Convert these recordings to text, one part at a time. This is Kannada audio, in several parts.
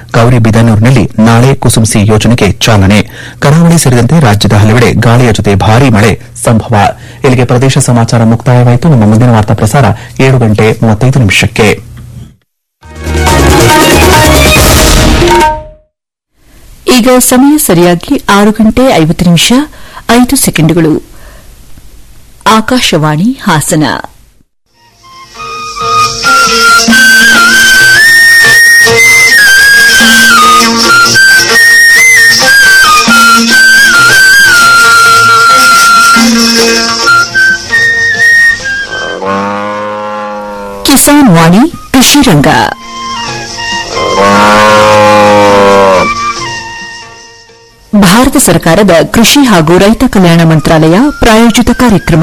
ಗೌರಿಬಿದನೂರಿನಲ್ಲಿ ನಾಳೆ ಕುಸುಂಸಿ ಯೋಜನೆಗೆ ಚಾಲನೆ ಕರಾವಳಿ ಸೇರಿದಂತೆ ರಾಜ್ಯದ ಹಲವೆಡೆ ಗಾಳಿಯ ಜೊತೆ ಭಾರೀ ಮಳೆ ಸಂಭವ ಇಲ್ಲಿಗೆ ಪ್ರದೇಶ ಸಮಾಚಾರ ಮುಕ್ತಾಯವಾಯಿತು ನಮ್ಮ ಮುಂದಿನ ವಾರ್ತಾ ಪ್ರಸಾರ ಏಳು ಗಂಟೆ ಮೂವತ್ತೈದು ನಿಮಿಷಕ್ಕೆ ಈಗ ಸಮಯ ಸರಿಯಾಗಿ ಆರು ಗಂಟೆ ಐವತ್ತು ನಿಮಿಷ ಐದು ಸೆಕೆಂಡುಗಳು ಆಕಾಶವಾಣಿ ಹಾಸನ ಕಿಸಾನ್ ವಾಣಿ ಕೃಷಿ ರಂಗ ಭಾರತ ಸರ್ಕಾರದ ಕೃಷಿ ಹಾಗೂ ರೈತ ಕಲ್ಯಾಣ ಮಂತ್ರಾಲಯ ಪ್ರಾಯೋಜಿತ ಕಾರ್ಯಕ್ರಮ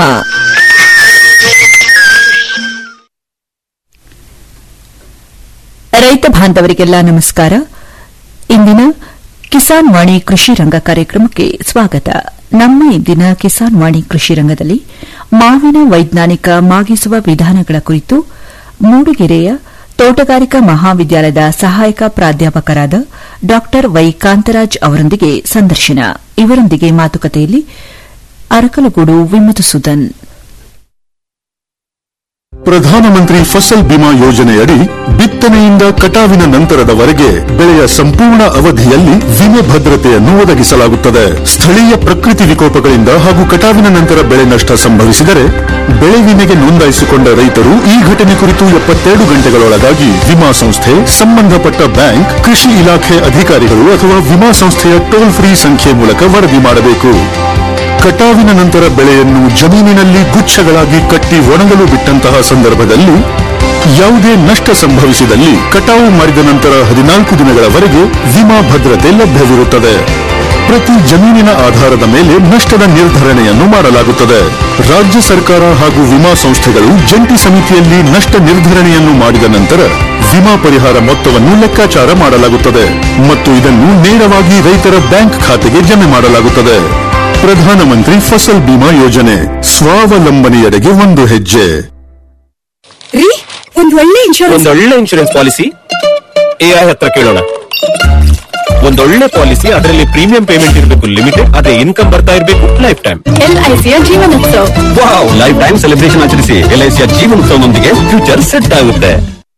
ರೈತ ಬಾಂಧವರಿಗೆಲ್ಲ ನಮಸ್ಕಾರ ಇಂದಿನ ಕಿಸಾನ್ ವಾಣಿ ಕೃಷಿ ರಂಗ ಕಾರ್ಯಕ್ರಮಕ್ಕೆ ಸ್ವಾಗತ ನಮ್ಮ ಇಂದಿನ ಕಿಸಾನ್ ವಾಣಿ ಕೃಷಿ ರಂಗದಲ್ಲಿ ಮಾವಿನ ವೈಜ್ಞಾನಿಕ ಮಾಗಿಸುವ ವಿಧಾನಗಳ ಕುರಿತು ಮೂಡಿಗೆರೆಯ ತೋಟಗಾರಿಕಾ ಮಹಾವಿದ್ಯಾಲಯದ ಸಹಾಯಕ ಪ್ರಾಧ್ಯಾಪಕರಾದ ಡಾ ವೈ ಕಾಂತರಾಜ್ ಅವರೊಂದಿಗೆ ಸಂದರ್ಶನ ಇವರೊಂದಿಗೆ ಮಾತುಕತೆಯಲ್ಲಿ ಅರಕಲಗೂಡು ವಿಮತಸುದನ್ ಪ್ರಧಾನಮಂತ್ರಿ ಫಸಲ್ ಬಿಮಾ ಯೋಜನೆಯಡಿ ಬಿತ್ತನೆಯಿಂದ ಕಟಾವಿನ ನಂತರದವರೆಗೆ ಬೆಳೆಯ ಸಂಪೂರ್ಣ ಅವಧಿಯಲ್ಲಿ ವಿಮೆ ಭದ್ರತೆಯನ್ನು ಒದಗಿಸಲಾಗುತ್ತದೆ ಸ್ಥಳೀಯ ಪ್ರಕೃತಿ ವಿಕೋಪಗಳಿಂದ ಹಾಗೂ ಕಟಾವಿನ ನಂತರ ಬೆಳೆ ನಷ್ಟ ಸಂಭವಿಸಿದರೆ ಬೆಳೆ ವಿಮೆಗೆ ನೋಂದಾಯಿಸಿಕೊಂಡ ರೈತರು ಈ ಘಟನೆ ಕುರಿತು ಎಪ್ಪತ್ತೆರಡು ಗಂಟೆಗಳೊಳಗಾಗಿ ವಿಮಾ ಸಂಸ್ಥೆ ಸಂಬಂಧಪಟ್ಟ ಬ್ಯಾಂಕ್ ಕೃಷಿ ಇಲಾಖೆ ಅಧಿಕಾರಿಗಳು ಅಥವಾ ವಿಮಾ ಸಂಸ್ಥೆಯ ಟೋಲ್ ಫ್ರೀ ಸಂಖ್ಯೆ ಮೂಲಕ ವರದಿ ಮಾಡಬೇಕು ಕಟಾವಿನ ನಂತರ ಬೆಳೆಯನ್ನು ಜಮೀನಿನಲ್ಲಿ ಗುಚ್ಛಗಳಾಗಿ ಕಟ್ಟಿ ಒಣಗಲು ಬಿಟ್ಟಂತಹ ಸಂದರ್ಭದಲ್ಲಿ ಯಾವುದೇ ನಷ್ಟ ಸಂಭವಿಸಿದಲ್ಲಿ ಕಟಾವು ಮಾಡಿದ ನಂತರ ಹದಿನಾಲ್ಕು ದಿನಗಳವರೆಗೆ ವಿಮಾ ಭದ್ರತೆ ಲಭ್ಯವಿರುತ್ತದೆ ಪ್ರತಿ ಜಮೀನಿನ ಆಧಾರದ ಮೇಲೆ ನಷ್ಟದ ನಿರ್ಧರಣೆಯನ್ನು ಮಾಡಲಾಗುತ್ತದೆ ರಾಜ್ಯ ಸರ್ಕಾರ ಹಾಗೂ ವಿಮಾ ಸಂಸ್ಥೆಗಳು ಜಂಟಿ ಸಮಿತಿಯಲ್ಲಿ ನಷ್ಟ ನಿರ್ಧರಣೆಯನ್ನು ಮಾಡಿದ ನಂತರ ವಿಮಾ ಪರಿಹಾರ ಮೊತ್ತವನ್ನು ಲೆಕ್ಕಾಚಾರ ಮಾಡಲಾಗುತ್ತದೆ ಮತ್ತು ಇದನ್ನು ನೇರವಾಗಿ ರೈತರ ಬ್ಯಾಂಕ್ ಖಾತೆಗೆ ಜಮೆ ಮಾಡಲಾಗುತ್ತದೆ ಪ್ರಧಾನಮಂತ್ರಿ ಫಸಲ್ ಬಿಮಾ ಯೋಜನೆ ಸ್ವಾವಲಂಬನೆಯೆಡೆಗೆ ಒಂದು ಹೆಜ್ಜೆ ರೀ ಒಂದ್ ಒಳ್ಳೆ ಇನ್ಶೂರೆನ್ಸ್ ಒಂದೊಳ್ಳೆ ಇನ್ಶೂರೆನ್ಸ್ ಪಾಲಿಸಿ ಎಐ ಹತ್ರ ಕೇಳೋಣ ಒಂದೊಳ್ಳೆ ಪಾಲಿಸಿ ಅದರಲ್ಲಿ ಪ್ರೀಮಿಯಂ ಪೇಮೆಂಟ್ ಇರಬೇಕು ಲಿಮಿಟೆಡ್ ಅದೇ ಇನ್ಕಮ್ ಬರ್ತಾ ಇರಬೇಕು ಲೈಫ್ ಟೈಮ್ ಎಲ್ಐಸಿಯ ಜೀವನೋತ್ಸವ ವಾವ್ ಲೈಫ್ ಟೈಮ್ ಸೆಲೆಬ್ರೇಷನ್ ಆಚರಿಸಿ ಎಲ್ಐಸಿಯ ಜೀವನೋತ್ಸವದೊಂದಿಗೆ ಫ್ಯೂಚರ್ ಸೆಟ್ ಆಗುತ್ತೆ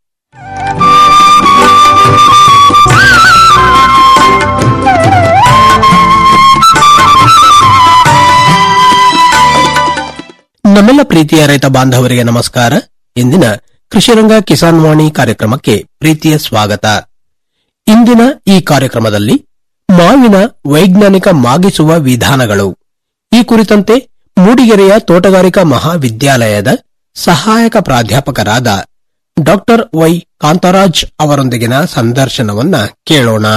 ನಮ್ಮೆಲ್ಲ ಪ್ರೀತಿಯ ರೈತ ಬಾಂಧವರಿಗೆ ನಮಸ್ಕಾರ ಇಂದಿನ ಕೃಷಿರಂಗ ಕಿಸಾನ್ ವಾಣಿ ಕಾರ್ಯಕ್ರಮಕ್ಕೆ ಪ್ರೀತಿಯ ಸ್ವಾಗತ ಇಂದಿನ ಈ ಕಾರ್ಯಕ್ರಮದಲ್ಲಿ ಮಾವಿನ ವೈಜ್ಞಾನಿಕ ಮಾಗಿಸುವ ವಿಧಾನಗಳು ಈ ಕುರಿತಂತೆ ಮೂಡಿಗೆರೆಯ ತೋಟಗಾರಿಕಾ ಮಹಾವಿದ್ಯಾಲಯದ ಸಹಾಯಕ ಪ್ರಾಧ್ಯಾಪಕರಾದ ಡಾಕ್ಟರ್ ವೈ ಕಾಂತರಾಜ್ ಅವರೊಂದಿಗಿನ ಸಂದರ್ಶನವನ್ನ ಕೇಳೋಣ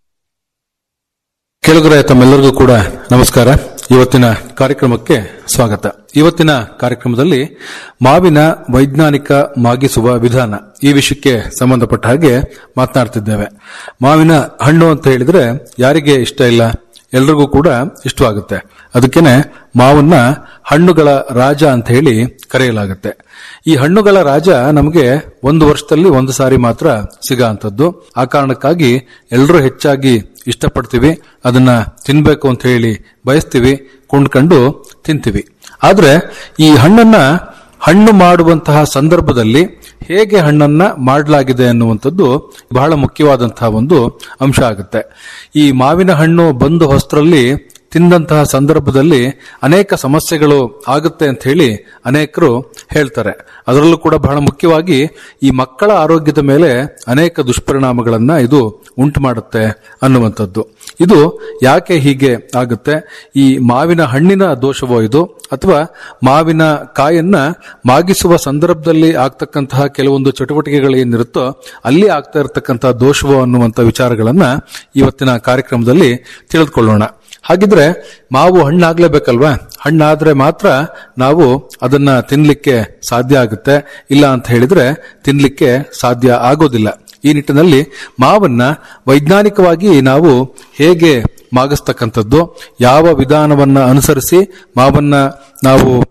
ಕೆಳಗರೆ ತಮ್ಮೆಲ್ಲರಿಗೂ ಕೂಡ ನಮಸ್ಕಾರ ಇವತ್ತಿನ ಕಾರ್ಯಕ್ರಮಕ್ಕೆ ಸ್ವಾಗತ ಇವತ್ತಿನ ಕಾರ್ಯಕ್ರಮದಲ್ಲಿ ಮಾವಿನ ವೈಜ್ಞಾನಿಕ ಮಾಗಿಸುವ ವಿಧಾನ ಈ ವಿಷಯಕ್ಕೆ ಸಂಬಂಧಪಟ್ಟ ಹಾಗೆ ಮಾತನಾಡ್ತಿದ್ದೇವೆ ಮಾವಿನ ಹಣ್ಣು ಅಂತ ಹೇಳಿದ್ರೆ ಯಾರಿಗೆ ಇಷ್ಟ ಇಲ್ಲ ಎಲ್ರಿಗೂ ಕೂಡ ಇಷ್ಟವಾಗುತ್ತೆ ಅದಕ್ಕೇನೆ ಮಾವನ್ನ ಹಣ್ಣುಗಳ ರಾಜ ಅಂತ ಹೇಳಿ ಕರೆಯಲಾಗುತ್ತೆ ಈ ಹಣ್ಣುಗಳ ರಾಜ ನಮಗೆ ಒಂದು ವರ್ಷದಲ್ಲಿ ಒಂದು ಸಾರಿ ಮಾತ್ರ ಸಿಗಂತದ್ದು ಆ ಕಾರಣಕ್ಕಾಗಿ ಎಲ್ಲರೂ ಹೆಚ್ಚಾಗಿ ಇಷ್ಟಪಡ್ತೀವಿ ಅದನ್ನ ತಿನ್ಬೇಕು ಅಂತ ಹೇಳಿ ಬಯಸ್ತೀವಿ ಕೊಂಡ್ಕೊಂಡು ತಿಂತೀವಿ ಆದ್ರೆ ಈ ಹಣ್ಣನ್ನ ಹಣ್ಣು ಮಾಡುವಂತಹ ಸಂದರ್ಭದಲ್ಲಿ ಹೇಗೆ ಹಣ್ಣನ್ನ ಮಾಡಲಾಗಿದೆ ಅನ್ನುವಂಥದ್ದು ಬಹಳ ಮುಖ್ಯವಾದಂತಹ ಒಂದು ಅಂಶ ಆಗುತ್ತೆ ಈ ಮಾವಿನ ಹಣ್ಣು ಬಂದು ಹೊಸರಲ್ಲಿ ತಿಂದಂತಹ ಸಂದರ್ಭದಲ್ಲಿ ಅನೇಕ ಸಮಸ್ಯೆಗಳು ಆಗುತ್ತೆ ಅಂತ ಹೇಳಿ ಅನೇಕರು ಹೇಳ್ತಾರೆ ಅದರಲ್ಲೂ ಕೂಡ ಬಹಳ ಮುಖ್ಯವಾಗಿ ಈ ಮಕ್ಕಳ ಆರೋಗ್ಯದ ಮೇಲೆ ಅನೇಕ ದುಷ್ಪರಿಣಾಮಗಳನ್ನ ಇದು ಉಂಟು ಮಾಡುತ್ತೆ ಅನ್ನುವಂಥದ್ದು ಇದು ಯಾಕೆ ಹೀಗೆ ಆಗುತ್ತೆ ಈ ಮಾವಿನ ಹಣ್ಣಿನ ದೋಷವೋ ಇದು ಅಥವಾ ಮಾವಿನ ಕಾಯನ್ನ ಮಾಗಿಸುವ ಸಂದರ್ಭದಲ್ಲಿ ಆಗ್ತಕ್ಕಂತಹ ಕೆಲವೊಂದು ಚಟುವಟಿಕೆಗಳು ಏನಿರುತ್ತೋ ಅಲ್ಲಿ ಆಗ್ತಾ ಇರತಕ್ಕಂತಹ ದೋಷವೋ ಅನ್ನುವಂಥ ವಿಚಾರಗಳನ್ನ ಇವತ್ತಿನ ಕಾರ್ಯಕ್ರಮದಲ್ಲಿ ತಿಳಿದುಕೊಳ್ಳೋಣ ಹಾಗಿದ್ರೆ ಮಾವು ಹಣ್ಣಾಗ್ಲೇಬೇಕಲ್ವಾ ಹಣ್ಣಾದ್ರೆ ಮಾತ್ರ ನಾವು ಅದನ್ನ ತಿನ್ಲಿಕ್ಕೆ ಸಾಧ್ಯ ಆಗುತ್ತೆ ಇಲ್ಲ ಅಂತ ಹೇಳಿದ್ರೆ ತಿನ್ಲಿಕ್ಕೆ ಸಾಧ್ಯ ಆಗೋದಿಲ್ಲ ಈ ನಿಟ್ಟಿನಲ್ಲಿ ಮಾವನ್ನ ವೈಜ್ಞಾನಿಕವಾಗಿ ನಾವು ಹೇಗೆ ಮಾಗಿಸ್ತಕ್ಕಂಥದ್ದು ಯಾವ ವಿಧಾನವನ್ನ ಅನುಸರಿಸಿ ಮಾವನ್ನ ನಾವು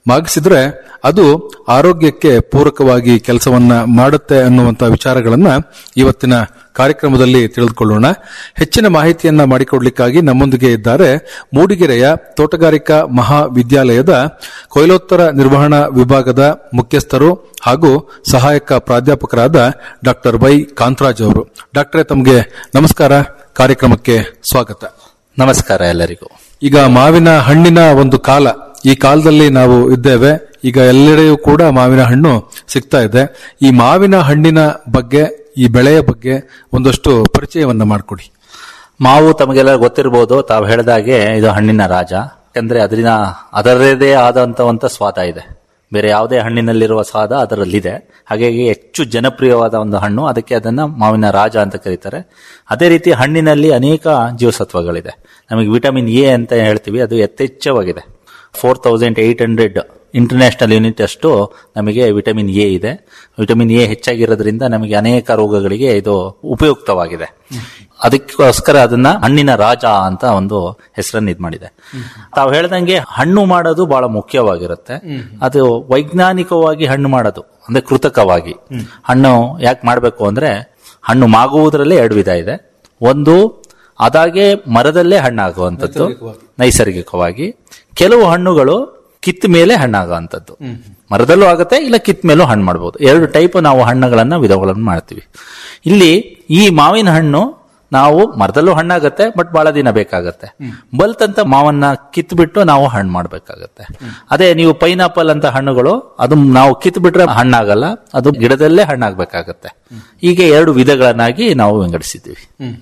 ಮಾಗಿಸಿದ್ರೆ ಅದು ಆರೋಗ್ಯಕ್ಕೆ ಪೂರಕವಾಗಿ ಕೆಲಸವನ್ನ ಮಾಡುತ್ತೆ ಅನ್ನುವಂತ ವಿಚಾರಗಳನ್ನ ಇವತ್ತಿನ ಕಾರ್ಯಕ್ರಮದಲ್ಲಿ ತಿಳಿದುಕೊಳ್ಳೋಣ ಹೆಚ್ಚಿನ ಮಾಹಿತಿಯನ್ನ ಮಾಡಿಕೊಡ್ಲಿಕ್ಕಾಗಿ ನಮ್ಮೊಂದಿಗೆ ಇದ್ದಾರೆ ಮೂಡಿಗೆರೆಯ ತೋಟಗಾರಿಕಾ ಮಹಾವಿದ್ಯಾಲಯದ ಕೊಯ್ಲೋತ್ತರ ನಿರ್ವಹಣಾ ವಿಭಾಗದ ಮುಖ್ಯಸ್ಥರು ಹಾಗೂ ಸಹಾಯಕ ಪ್ರಾಧ್ಯಾಪಕರಾದ ಡಾಕ್ಟರ್ ವೈ ಕಾಂತರಾಜ್ ಅವರು ಡಾಕ್ಟರೇ ತಮಗೆ ನಮಸ್ಕಾರ ಕಾರ್ಯಕ್ರಮಕ್ಕೆ ಸ್ವಾಗತ ನಮಸ್ಕಾರ ಎಲ್ಲರಿಗೂ ಈಗ ಮಾವಿನ ಹಣ್ಣಿನ ಒಂದು ಕಾಲ ಈ ಕಾಲದಲ್ಲಿ ನಾವು ಇದ್ದೇವೆ ಈಗ ಎಲ್ಲೆಡೆಯೂ ಕೂಡ ಮಾವಿನ ಹಣ್ಣು ಸಿಗ್ತಾ ಇದೆ ಈ ಮಾವಿನ ಹಣ್ಣಿನ ಬಗ್ಗೆ ಈ ಬೆಳೆಯ ಬಗ್ಗೆ ಒಂದಷ್ಟು ಪರಿಚಯವನ್ನ ಮಾಡಿಕೊಡಿ ಮಾವು ತಮಗೆಲ್ಲ ಗೊತ್ತಿರಬಹುದು ತಾವು ಹೇಳಿದಾಗೆ ಇದು ಹಣ್ಣಿನ ರಾಜ ಯಾಕಂದ್ರೆ ಅದರಿನ ಅದರದೇ ಆದಂತ ಸ್ವಾದ ಇದೆ ಬೇರೆ ಯಾವುದೇ ಹಣ್ಣಿನಲ್ಲಿರುವ ಸ್ವಾದ ಅದರಲ್ಲಿದೆ ಹಾಗಾಗಿ ಹೆಚ್ಚು ಜನಪ್ರಿಯವಾದ ಒಂದು ಹಣ್ಣು ಅದಕ್ಕೆ ಅದನ್ನ ಮಾವಿನ ರಾಜ ಅಂತ ಕರೀತಾರೆ ಅದೇ ರೀತಿ ಹಣ್ಣಿನಲ್ಲಿ ಅನೇಕ ಜೀವಸತ್ವಗಳಿದೆ ನಮಗೆ ವಿಟಮಿನ್ ಎ ಅಂತ ಹೇಳ್ತೀವಿ ಅದು ಯಥೇಚ್ಛವಾಗಿದೆ four thousand eight hundred international unit ಅಷ್ಟು ನಮಗೆ ವಿಟಮಿನ್ ಎ ಇದೆ ವಿಟಮಿನ್ ಎ ಹೆಚ್ಚಾಗಿರೋದ್ರಿಂದ ನಮಗೆ ಅನೇಕ ರೋಗಗಳಿಗೆ ಇದು ಉಪಯುಕ್ತವಾಗಿದೆ ಅದಕ್ಕೋಸ್ಕರ ಅದನ್ನ ಹಣ್ಣಿನ ರಾಜ ಅಂತ ಒಂದು ಹೆಸರನ್ನು ಇದ್ ಮಾಡಿದೆ ತಾವು ಹೇಳ್ದಂಗೆ ಹಣ್ಣು ಮಾಡೋದು ಬಹಳ ಮುಖ್ಯವಾಗಿರುತ್ತೆ ಅದು ವೈಜ್ಞಾನಿಕವಾಗಿ ಹಣ್ಣು ಮಾಡೋದು ಅಂದ್ರೆ ಕೃತಕವಾಗಿ ಹಣ್ಣು ಯಾಕೆ ಮಾಡಬೇಕು ಅಂದ್ರೆ ಹಣ್ಣು ಮಾಗುವುದರಲ್ಲೇ ಎರಡು ವಿಧ ಇದೆ ಒಂದು ಅದಾಗೆ ಮರದಲ್ಲೇ ಹಣ್ಣಾಗುವಂಥದ್ದು ನೈಸರ್ಗಿಕವಾಗಿ ಕೆಲವು ಹಣ್ಣುಗಳು ಕಿತ್ತ ಮೇಲೆ ಹಣ್ಣಾಗುವಂಥದ್ದು ಮರದಲ್ಲೂ ಆಗುತ್ತೆ ಇಲ್ಲ ಕಿತ್ತ ಮೇಲೂ ಹಣ್ಣು ಮಾಡಬಹುದು ಎರಡು ಟೈಪ್ ನಾವು ಹಣ್ಣುಗಳನ್ನ ವಿಧಗಳನ್ನು ಮಾಡ್ತೀವಿ ಇಲ್ಲಿ ಈ ಮಾವಿನ ಹಣ್ಣು ನಾವು ಮರದಲ್ಲೂ ಹಣ್ಣಾಗತ್ತೆ ಬಟ್ ಬಹಳ ದಿನ ಬೇಕಾಗತ್ತೆ ಬಲ್ತಂತ ಮಾವನ್ನ ಕಿತ್ಬಿಟ್ಟು ನಾವು ಹಣ್ಣು ಮಾಡ್ಬೇಕಾಗತ್ತೆ ಅದೇ ನೀವು ಪೈನಾಪಲ್ ಅಂತ ಹಣ್ಣುಗಳು ಅದು ನಾವು ಕಿತ್ ಬಿಟ್ರೆ ಹಣ್ಣಾಗಲ್ಲ ಅದು ಗಿಡದಲ್ಲೇ ಹಣ್ಣಾಗ್ಬೇಕಾಗತ್ತೆ ಹೀಗೆ ಎರಡು ವಿಧಗಳನ್ನಾಗಿ ನಾವು ವಿಂಗಡಿಸಿದ್ದೀವಿ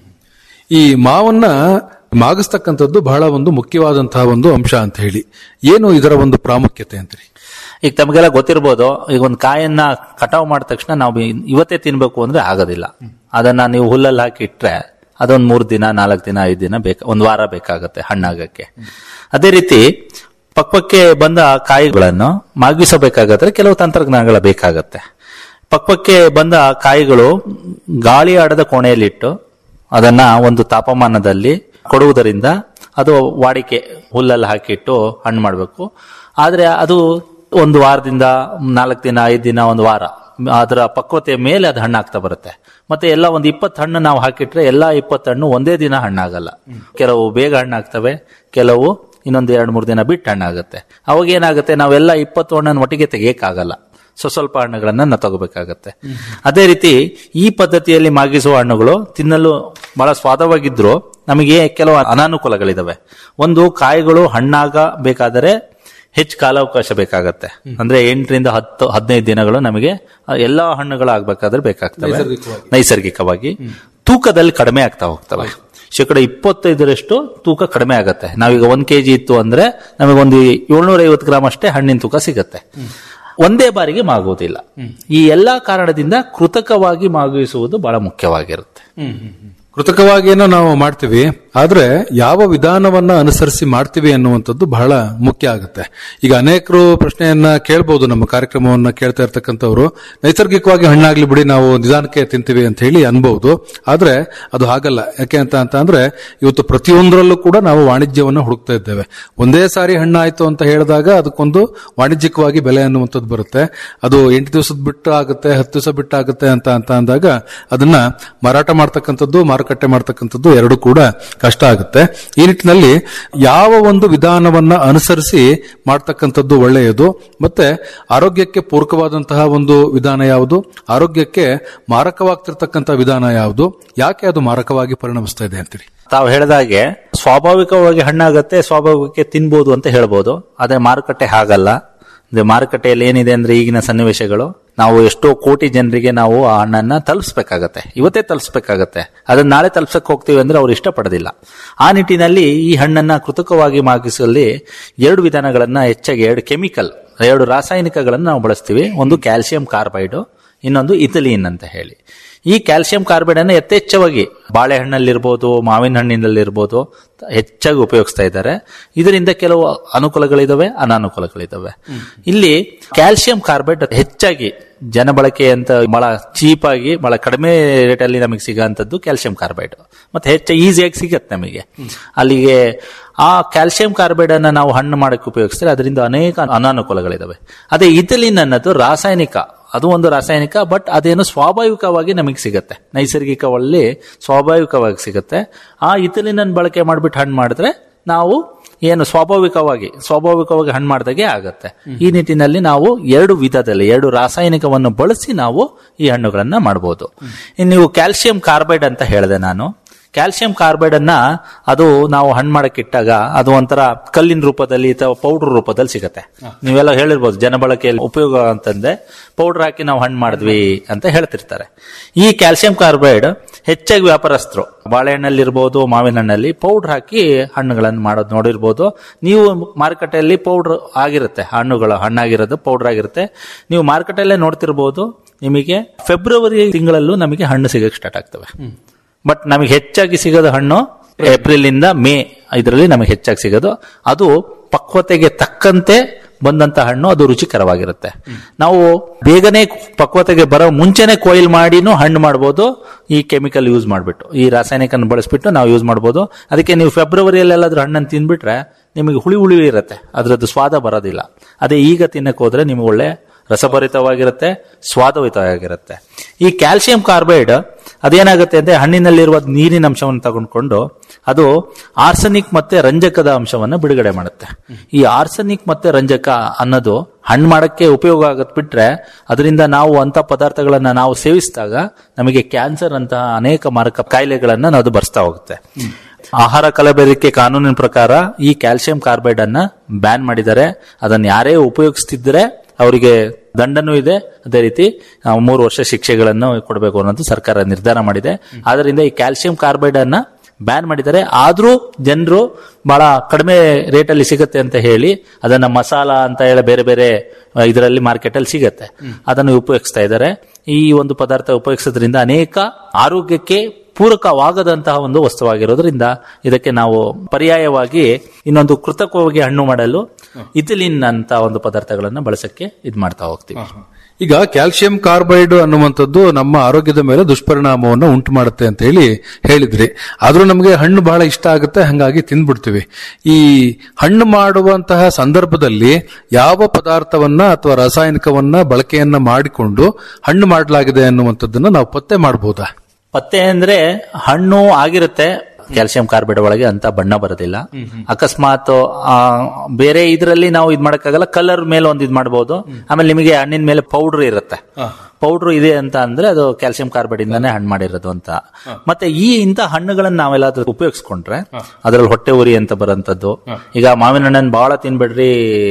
ಈ ಮಾವನ್ನ ಮಾಗಿಸ್ತಕ್ಕಂಥದ್ದು ಬಹಳ ಒಂದು ಮುಖ್ಯವಾದಂತಹ ಒಂದು ಅಂಶ ಅಂತ ಹೇಳಿ ಏನು ಇದರ ಒಂದು ಪ್ರಾಮುಖ್ಯತೆ ಅಂತೀರಿ ಈಗ ತಮಗೆಲ್ಲ ಗೊತ್ತಿರ್ಬೋದು ಈಗ ಒಂದು ಕಾಯನ್ನ ಕಟಾವ್ ಮಾಡಿದ ತಕ್ಷಣ ನಾವು ಇವತ್ತೇ ತಿನ್ಬೇಕು ಅಂದ್ರೆ ಆಗೋದಿಲ್ಲ ಅದನ್ನ ನೀವು ಹುಲ್ಲಲ್ಲಿ ಹಾಕಿ ಇಟ್ರೆ ಅದೊಂದು ಮೂರು ದಿನ ನಾಲ್ಕು ದಿನ ಐದು ದಿನ ಬೇಕು ಒಂದು ವಾರ ಬೇಕಾಗತ್ತೆ ಹಣ್ಣಾಗಕ್ಕೆ ಅದೇ ರೀತಿ ಪಕ್ವಕ್ಕೆ ಬಂದ ಕಾಯಿಗಳನ್ನು ಮಾಗಿಸಬೇಕಾಗತ್ತೆ ಕೆಲವು ತಂತ್ರಜ್ಞಾನಗಳ ಬೇಕಾಗತ್ತೆ ಪಕ್ವಕ್ಕೆ ಬಂದ ಕಾಯಿಗಳು ಗಾಳಿ ಆಡದ ಕೋಣೆಯಲ್ಲಿಟ್ಟು ಅದನ್ನ ಒಂದು ತಾಪಮಾನದಲ್ಲಿ ಕೊಡುವುದರಿಂದ ಅದು ವಾಡಿಕೆ ಹುಲ್ಲಲ್ಲಿ ಹಾಕಿಟ್ಟು ಹಣ್ಣು ಮಾಡಬೇಕು ಆದ್ರೆ ಅದು ಒಂದು ವಾರದಿಂದ ನಾಲ್ಕು ದಿನ ಐದು ದಿನ ಒಂದು ವಾರ ಅದರ ಪಕ್ವತೆಯ ಮೇಲೆ ಅದು ಹಣ್ಣಾಗ್ತಾ ಬರುತ್ತೆ ಮತ್ತೆ ಎಲ್ಲ ಒಂದು ಇಪ್ಪತ್ತು ಹಣ್ಣು ನಾವು ಹಾಕಿಟ್ರೆ ಎಲ್ಲ ಇಪ್ಪತ್ತು ಹಣ್ಣು ಒಂದೇ ದಿನ ಹಣ್ಣಾಗಲ್ಲ ಕೆಲವು ಬೇಗ ಹಣ್ಣಾಗ್ತವೆ ಕೆಲವು ಇನ್ನೊಂದು ಎರಡು ಮೂರು ದಿನ ಬಿಟ್ಟು ಹಣ್ಣಾಗುತ್ತೆ ಅವಾಗ ಏನಾಗುತ್ತೆ ನಾವೆಲ್ಲ ಇಪ್ಪತ್ತು ಹಣ್ಣನ್ನು ಒಟ್ಟಿಗೆ ತೆಗಿಯಕ್ಕಾಗಲ್ಲ ಸೊ ಸ್ವಲ್ಪ ಹಣ್ಣುಗಳನ್ನ ನಾವು ತಗೋಬೇಕಾಗತ್ತೆ ಅದೇ ರೀತಿ ಈ ಪದ್ಧತಿಯಲ್ಲಿ ಮಾಗಿಸುವ ಹಣ್ಣುಗಳು ತಿನ್ನಲು ಬಹಳ ಸ್ವಾದವಾಗಿದ್ರು ನಮಗೆ ಕೆಲವು ಅನಾನುಕೂಲಗಳಿದಾವೆ ಒಂದು ಕಾಯಿಗಳು ಹಣ್ಣಾಗಬೇಕಾದರೆ ಹೆಚ್ಚು ಕಾಲಾವಕಾಶ ಬೇಕಾಗತ್ತೆ ಅಂದ್ರೆ ಎಂಟರಿಂದ ಹತ್ತು ಹದಿನೈದು ದಿನಗಳು ನಮಗೆ ಎಲ್ಲಾ ಹಣ್ಣುಗಳು ಆಗ್ಬೇಕಾದ್ರೆ ಬೇಕಾಗ್ತವೆ ನೈಸರ್ಗಿಕವಾಗಿ ತೂಕದಲ್ಲಿ ಕಡಿಮೆ ಆಗ್ತಾ ಹೋಗ್ತವೆ ಶೇಕಡ ಇಪ್ಪತ್ತೈದರಷ್ಟು ತೂಕ ಕಡಿಮೆ ಆಗತ್ತೆ ನಾವೀಗ ಒಂದ್ ಕೆಜಿ ಇತ್ತು ಅಂದ್ರೆ ನಮಗೊಂದು ಏಳ್ನೂರ ಐವತ್ತು ಗ್ರಾಮ್ ಅಷ್ಟೇ ಹಣ್ಣಿನ ತೂಕ ಸಿಗತ್ತೆ ಒಂದೇ ಬಾರಿಗೆ ಮಾಗುವುದಿಲ್ಲ ಈ ಎಲ್ಲಾ ಕಾರಣದಿಂದ ಕೃತಕವಾಗಿ ಮಾಗಿಸುವುದು ಬಹಳ ಮುಖ್ಯವಾಗಿರುತ್ತೆ ಕೃತಕವಾಗಿ ಏನೋ ನಾವು ಮಾಡ್ತೀವಿ ಆದ್ರೆ ಯಾವ ವಿಧಾನವನ್ನ ಅನುಸರಿಸಿ ಮಾಡ್ತೀವಿ ಅನ್ನುವಂಥದ್ದು ಬಹಳ ಮುಖ್ಯ ಆಗುತ್ತೆ ಈಗ ಅನೇಕರು ಪ್ರಶ್ನೆಯನ್ನ ಕೇಳ್ಬೋದು ನಮ್ಮ ಕಾರ್ಯಕ್ರಮವನ್ನ ಕೇಳ್ತಾ ಇರ್ತಕ್ಕಂಥವ್ರು ನೈಸರ್ಗಿಕವಾಗಿ ಹಣ್ಣಾಗ್ಲಿ ಬಿಡಿ ನಾವು ನಿಧಾನಕ್ಕೆ ತಿಂತೀವಿ ಅಂತ ಹೇಳಿ ಅನ್ಬಹುದು ಆದ್ರೆ ಅದು ಹಾಗಲ್ಲ ಯಾಕೆ ಅಂತ ಅಂತ ಅಂದ್ರೆ ಇವತ್ತು ಪ್ರತಿಯೊಂದರಲ್ಲೂ ಕೂಡ ನಾವು ವಾಣಿಜ್ಯವನ್ನ ಹುಡುಕ್ತಾ ಇದ್ದೇವೆ ಒಂದೇ ಸಾರಿ ಹಣ್ಣಾಯ್ತು ಅಂತ ಹೇಳಿದಾಗ ಅದಕ್ಕೊಂದು ವಾಣಿಜ್ಯಿಕವಾಗಿ ಬೆಲೆ ಅನ್ನುವಂಥದ್ದು ಬರುತ್ತೆ ಅದು ಎಂಟು ದಿವಸದ ಬಿಟ್ಟು ಆಗುತ್ತೆ ಹತ್ತು ದಿವಸ ಬಿಟ್ಟು ಆಗುತ್ತೆ ಅಂತ ಅಂತ ಅಂದಾಗ ಅದನ್ನ ಮಾರಾಟ ಮಾಡ್ತಕ್ಕಂಥದ್ದು ಮಾರುಕಟ್ಟೆ ಮಾಡ್ತಕ್ಕಂಥದ್ದು ಎರಡು ಕೂಡ ಕಷ್ಟ ಆಗುತ್ತೆ ಈ ನಿಟ್ಟಿನಲ್ಲಿ ಯಾವ ಒಂದು ವಿಧಾನವನ್ನ ಅನುಸರಿಸಿ ಮಾಡ್ತಕ್ಕಂಥದ್ದು ಒಳ್ಳೆಯದು ಮತ್ತೆ ಆರೋಗ್ಯಕ್ಕೆ ಪೂರಕವಾದಂತಹ ಒಂದು ವಿಧಾನ ಯಾವುದು ಆರೋಗ್ಯಕ್ಕೆ ಮಾರಕವಾಗ್ತಿರ್ತಕ್ಕಂಥ ವಿಧಾನ ಯಾವುದು ಯಾಕೆ ಅದು ಮಾರಕವಾಗಿ ಪರಿಣಮಿಸ್ತಾ ಇದೆ ಅಂತೀರಿ ತಾವು ಹೇಳಿದಾಗೆ ಸ್ವಾಭಾವಿಕವಾಗಿ ಹಣ್ಣಾಗತ್ತೆ ಸ್ವಾಭಾವಿಕಕ್ಕೆ ತಿನ್ಬೋದು ಅಂತ ಹೇಳ್ಬೋದು ಅದೇ ಮಾರುಕಟ್ಟೆ ಹಾಗಲ್ಲ ಅಂದ್ರೆ ಮಾರುಕಟ್ಟೆಯಲ್ಲಿ ಏನಿದೆ ಅಂದ್ರೆ ಈಗಿನ ಸನ್ನಿವೇಶಗಳು ನಾವು ಎಷ್ಟೋ ಕೋಟಿ ಜನರಿಗೆ ನಾವು ಆ ಹಣ್ಣನ್ನ ತಲುಪಿಸ್ಬೇಕಾಗತ್ತೆ ಇವತ್ತೇ ತಲುಪಿಸ್ಬೇಕಾಗತ್ತೆ ಅದನ್ನ ನಾಳೆ ತಲುಪ್ಸಕ್ ಹೋಗ್ತೀವಿ ಅಂದ್ರೆ ಅವ್ರು ಇಷ್ಟಪಡೋದಿಲ್ಲ ಆ ನಿಟ್ಟಿನಲ್ಲಿ ಈ ಹಣ್ಣನ್ನ ಕೃತಕವಾಗಿ ಮಾಗಿಸುವಲ್ಲಿ ಎರಡು ವಿಧಾನಗಳನ್ನ ಹೆಚ್ಚಾಗಿ ಎರಡು ಕೆಮಿಕಲ್ ಎರಡು ರಾಸಾಯನಿಕಗಳನ್ನು ನಾವು ಬಳಸ್ತೀವಿ ಒಂದು ಕ್ಯಾಲ್ಸಿಯಂ ಕಾರ್ಬೈಡ್ ಇನ್ನೊಂದು ಇಥಲೀನ್ ಅಂತ ಹೇಳಿ ಈ ಕ್ಯಾಲ್ಸಿಯಂ ಕಾರ್ಬೈಡ್ ಅನ್ನು ಯಥೇಚ್ಛವಾಗಿ ಬಾಳೆಹಣ್ಣಲ್ಲಿರ್ಬೋದು ಮಾವಿನ ಹಣ್ಣಿನಲ್ಲಿರ್ಬೋದು ಹೆಚ್ಚಾಗಿ ಉಪಯೋಗಿಸ್ತಾ ಇದ್ದಾರೆ ಇದರಿಂದ ಕೆಲವು ಅನುಕೂಲಗಳಿದಾವೆ ಅನಾನುಕೂಲಗಳಿದಾವೆ ಇಲ್ಲಿ ಕ್ಯಾಲ್ಸಿಯಂ ಕಾರ್ಬೈಡ್ ಹೆಚ್ಚಾಗಿ ಜನಬಳಕೆ ಅಂತ ಬಹಳ ಚೀಪ್ ಆಗಿ ಬಹಳ ಕಡಿಮೆ ರೇಟಲ್ಲಿ ನಮಗೆ ಸಿಗೋಂಥದ್ದು ಕ್ಯಾಲ್ಸಿಯಂ ಕಾರ್ಬೈಡ್ ಮತ್ತೆ ಹೆಚ್ಚು ಈಸಿಯಾಗಿ ಸಿಗತ್ತೆ ನಮಗೆ ಅಲ್ಲಿಗೆ ಆ ಕ್ಯಾಲ್ಸಿಯಂ ಕಾರ್ಬೈಡ್ ಅನ್ನ ನಾವು ಹಣ್ಣು ಮಾಡಕ್ಕೆ ಉಪಯೋಗಿಸಿದ್ರೆ ಅದರಿಂದ ಅನೇಕ ಅನಾನುಕೂಲಗಳಿದಾವೆ ಅದೇ ಇಥಿಲಿನ್ ಅನ್ನೋದು ರಾಸಾಯನಿಕ ಅದು ಒಂದು ರಾಸಾಯನಿಕ ಬಟ್ ಅದೇನು ಸ್ವಾಭಾವಿಕವಾಗಿ ನಮಗೆ ಸಿಗುತ್ತೆ ನೈಸರ್ಗಿಕವಲ್ಲಿ ಸ್ವಾಭಾವಿಕವಾಗಿ ಸಿಗುತ್ತೆ ಆ ಇಥಿಲಿನ್ ಬಳಕೆ ಮಾಡಿಬಿಟ್ಟು ಹಣ್ಣು ಮಾಡಿದ್ರೆ ನಾವು ಏನು ಸ್ವಾಭಾವಿಕವಾಗಿ ಸ್ವಾಭಾವಿಕವಾಗಿ ಹಣ್ಣು ಮಾಡಿದಾಗೆ ಆಗತ್ತೆ ಈ ನಿಟ್ಟಿನಲ್ಲಿ ನಾವು ಎರಡು ವಿಧದಲ್ಲಿ ಎರಡು ರಾಸಾಯನಿಕವನ್ನು ಬಳಸಿ ನಾವು ಈ ಹಣ್ಣುಗಳನ್ನ ಮಾಡಬಹುದು ಇನ್ನು ನೀವು ಕ್ಯಾಲ್ಸಿಯಂ ಕಾರ್ಬೈಡ್ ಅಂತ ಹೇಳಿದೆ ನಾನು ಕ್ಯಾಲ್ಸಿಯಂ ಕಾರ್ಬೈಡ್ ಅನ್ನ ಅದು ನಾವು ಹಣ್ಣು ಮಾಡಕ್ಕೆ ಇಟ್ಟಾಗ ಅದು ಒಂಥರ ಕಲ್ಲಿನ ರೂಪದಲ್ಲಿ ಅಥವಾ ಪೌಡರ್ ರೂಪದಲ್ಲಿ ಸಿಗತ್ತೆ ನೀವೆಲ್ಲ ಹೇಳಿರ್ಬೋದು ಜನಬಳಕೆಯಲ್ಲಿ ಉಪಯೋಗ ಅಂತಂದೆ ಪೌಡರ್ ಹಾಕಿ ನಾವು ಹಣ್ಣು ಮಾಡಿದ್ವಿ ಅಂತ ಹೇಳ್ತಿರ್ತಾರೆ ಈ ಕ್ಯಾಲ್ಸಿಯಂ ಕಾರ್ಬೈಡ್ ಹೆಚ್ಚಾಗಿ ವ್ಯಾಪಾರಸ್ಥರು ಬಾಳೆಹಣ್ಣಲ್ಲಿರ್ಬೋದು ಮಾವಿನ ಹಣ್ಣಲ್ಲಿ ಪೌಡರ್ ಹಾಕಿ ಹಣ್ಣುಗಳನ್ನು ಮಾಡೋದು ನೋಡಿರ್ಬೋದು ನೀವು ಮಾರುಕಟ್ಟೆಯಲ್ಲಿ ಪೌಡರ್ ಆಗಿರುತ್ತೆ ಹಣ್ಣುಗಳು ಹಣ್ಣಾಗಿರೋದು ಪೌಡರ್ ಆಗಿರುತ್ತೆ ನೀವು ಮಾರುಕಟ್ಟೆಯಲ್ಲೇ ನೋಡ್ತಿರ್ಬೋದು ನಿಮಗೆ ಫೆಬ್ರವರಿ ತಿಂಗಳಲ್ಲೂ ನಮಗೆ ಹಣ್ಣು ಸಿಗಕ್ಕೆ ಸ್ಟಾರ್ಟ್ ಆಗ್ತವೆ ಬಟ್ ನಮಗೆ ಹೆಚ್ಚಾಗಿ ಸಿಗೋದು ಹಣ್ಣು ಏಪ್ರಿಲ್ ಇಂದ ಮೇ ಇದರಲ್ಲಿ ನಮಗೆ ಹೆಚ್ಚಾಗಿ ಸಿಗೋದು ಅದು ಪಕ್ವತೆಗೆ ತಕ್ಕಂತೆ ಬಂದಂತ ಹಣ್ಣು ಅದು ರುಚಿಕರವಾಗಿರುತ್ತೆ ನಾವು ಬೇಗನೆ ಪಕ್ವತೆಗೆ ಬರೋ ಮುಂಚೆನೆ ಕೊಯ್ಲ್ ಮಾಡಿನೂ ಹಣ್ಣು ಮಾಡ್ಬೋದು ಈ ಕೆಮಿಕಲ್ ಯೂಸ್ ಮಾಡಿಬಿಟ್ಟು ಈ ರಾಸಾಯನಿಕನ ಬಳಸ್ಬಿಟ್ಟು ನಾವು ಯೂಸ್ ಮಾಡ್ಬೋದು ಅದಕ್ಕೆ ನೀವು ಫೆಬ್ರವರಿಯಲ್ಲೆಲ್ಲಾದ್ರೂ ಹಣ್ಣನ್ನು ತಿಂದ್ಬಿಟ್ರೆ ನಿಮಗೆ ಹುಳಿ ಹುಳಿ ಇರುತ್ತೆ ಅದರದ್ದು ಸ್ವಾದ ಬರೋದಿಲ್ಲ ಅದೇ ಈಗ ತಿನ್ನಕ್ಕೆ ಹೋದ್ರೆ ನಿಮಗೆ ಒಳ್ಳೆ ರಸಭರಿತವಾಗಿರುತ್ತೆ ಸ್ವಾದಯುತವಾಗಿರುತ್ತೆ ಈ ಕ್ಯಾಲ್ಸಿಯಂ ಕಾರ್ಬೈಡ್ ಅದೇನಾಗುತ್ತೆ ಅಂದ್ರೆ ಹಣ್ಣಿನಲ್ಲಿರುವ ನೀರಿನ ಅಂಶವನ್ನು ತಗೊಂಡ್ಕೊಂಡು ಅದು ಆರ್ಸನಿಕ್ ಮತ್ತೆ ರಂಜಕದ ಅಂಶವನ್ನು ಬಿಡುಗಡೆ ಮಾಡುತ್ತೆ ಈ ಆರ್ಸನಿಕ್ ಮತ್ತೆ ರಂಜಕ ಅನ್ನೋದು ಹಣ್ಣು ಮಾಡಕ್ಕೆ ಉಪಯೋಗ ಆಗತ್ ಬಿಟ್ರೆ ಅದರಿಂದ ನಾವು ಅಂತ ಪದಾರ್ಥಗಳನ್ನ ನಾವು ಸೇವಿಸಿದಾಗ ನಮಗೆ ಕ್ಯಾನ್ಸರ್ ಅಂತಹ ಅನೇಕ ಮಾರಕ ಕಾಯಿಲೆಗಳನ್ನ ಅದು ಬರ್ಸ್ತಾ ಹೋಗುತ್ತೆ ಆಹಾರ ಕಲಬೆರಕೆ ಕಾನೂನಿನ ಪ್ರಕಾರ ಈ ಕ್ಯಾಲ್ಸಿಯಂ ಕಾರ್ಬೈಡ್ ಅನ್ನ ಬ್ಯಾನ್ ಮಾಡಿದ್ದಾರೆ ಅದನ್ನ ಯಾರೇ ಉಪಯೋಗಿಸ್ತಿದ್ರೆ ಅವರಿಗೆ ದಂಡನೂ ಇದೆ ಅದೇ ರೀತಿ ಆ, ಮೂರು ವರ್ಷ ಶಿಕ್ಷೆಗಳನ್ನು ಕೊಡಬೇಕು ಅನ್ನೋದು ಸರ್ಕಾರ ನಿರ್ಧಾರ ಮಾಡಿದೆ ಆದ್ದರಿಂದ ಈ ಕ್ಯಾಲ್ಸಿಯಂ ಕಾರ್ಬೈಡ್ ಅನ್ನ ಬ್ಯಾನ್ ಮಾಡಿದ್ದಾರೆ ಆದ್ರೂ ಜನರು ಬಹಳ ಕಡಿಮೆ ರೇಟಲ್ಲಿ ಸಿಗುತ್ತೆ ಅಂತ ಹೇಳಿ ಅದನ್ನ ಮಸಾಲ ಅಂತ ಹೇಳಿ ಬೇರೆ ಬೇರೆ ಇದರಲ್ಲಿ ಮಾರ್ಕೆಟ್ ಅಲ್ಲಿ ಸಿಗತ್ತೆ ಅದನ್ನು ಉಪಯೋಗಿಸ್ತಾ ಇದ್ದಾರೆ ಈ ಒಂದು ಪದಾರ್ಥ ಉಪಯೋಗಿಸೋದ್ರಿಂದ ಅನೇಕ ಆರೋಗ್ಯಕ್ಕೆ ಪೂರಕವಾಗದಂತಹ ಒಂದು ವಸ್ತುವಾಗಿರೋದ್ರಿಂದ ಇದಕ್ಕೆ ನಾವು ಪರ್ಯಾಯವಾಗಿ ಇನ್ನೊಂದು ಕೃತಕವಾಗಿ ಹಣ್ಣು ಮಾಡಲು ಇಥಿಲಿನ್ ಅಂತ ಒಂದು ಪದಾರ್ಥಗಳನ್ನ ಬಳಸಕ್ಕೆ ಇದ್ ಮಾಡ್ತಾ ಹೋಗ್ತೀವಿ ಈಗ ಕ್ಯಾಲ್ಸಿಯಂ ಕಾರ್ಬೈಡ್ ಅನ್ನುವಂಥದ್ದು ನಮ್ಮ ಆರೋಗ್ಯದ ಮೇಲೆ ದುಷ್ಪರಿಣಾಮವನ್ನು ಉಂಟು ಮಾಡುತ್ತೆ ಅಂತ ಹೇಳಿ ಹೇಳಿದ್ರಿ ಆದ್ರೂ ನಮಗೆ ಹಣ್ಣು ಬಹಳ ಇಷ್ಟ ಆಗುತ್ತೆ ಹಂಗಾಗಿ ತಿಂದ್ಬಿಡ್ತೀವಿ ಈ ಹಣ್ಣು ಮಾಡುವಂತಹ ಸಂದರ್ಭದಲ್ಲಿ ಯಾವ ಪದಾರ್ಥವನ್ನ ಅಥವಾ ರಾಸಾಯನಿಕವನ್ನ ಬಳಕೆಯನ್ನ ಮಾಡಿಕೊಂಡು ಹಣ್ಣು ಮಾಡಲಾಗಿದೆ ಅನ್ನುವಂಥದ್ದನ್ನ ನಾವು ಪತ್ತೆ ಮಾಡಬಹುದಾ ಪತ್ತೆ ಅಂದ್ರೆ ಹಣ್ಣು ಆಗಿರುತ್ತೆ ಕ್ಯಾಲ್ಸಿಯಂ ಕಾರ್ಬೈಡ್ ಒಳಗೆ ಅಂತ ಬಣ್ಣ ಬರೋದಿಲ್ಲ ಅಕಸ್ಮಾತ್ ಆ, ಬೇರೆ ಇದರಲ್ಲಿ ನಾವು ಇದ್ ಮಾಡಕ್ಕಾಗಲ್ಲ ಕಲರ್ ಮೇಲೆ ಒಂದ್ ಇದ್ ಮಾಡಬಹುದು ಆಮೇಲೆ ನಿಮಗೆ ಹಣ್ಣಿನ ಮೇಲೆ ಪೌಡರ್ ಇರುತ್ತೆ ಪೌಡರ್ ಇದೆ ಅಂತ ಅಂದ್ರೆ ಅದು ಕ್ಯಾಲ್ಸಿಯಂ ಕಾರ್ಬೈಡ್ ಇಂದಾನೆ ಹಣ್ಣು ಮಾಡಿರೋದು ಅಂತ ಮತ್ತೆ ಈ ಇಂಥ ಹಣ್ಣುಗಳನ್ನ ನಾವೆಲ್ಲಾದ್ರೂ ಉಪಯೋಗಿಸ್ಕೊಂಡ್ರೆ ಅದ್ರಲ್ಲಿ ಹೊಟ್ಟೆ ಉರಿ ಅಂತ ಬರೋಂಥದ್ದು ಈಗ ಮಾವಿನ ಹಣ್ಣನ್ನು ಬಹಳ ತಿನ್ಬೇಡ್ರಿ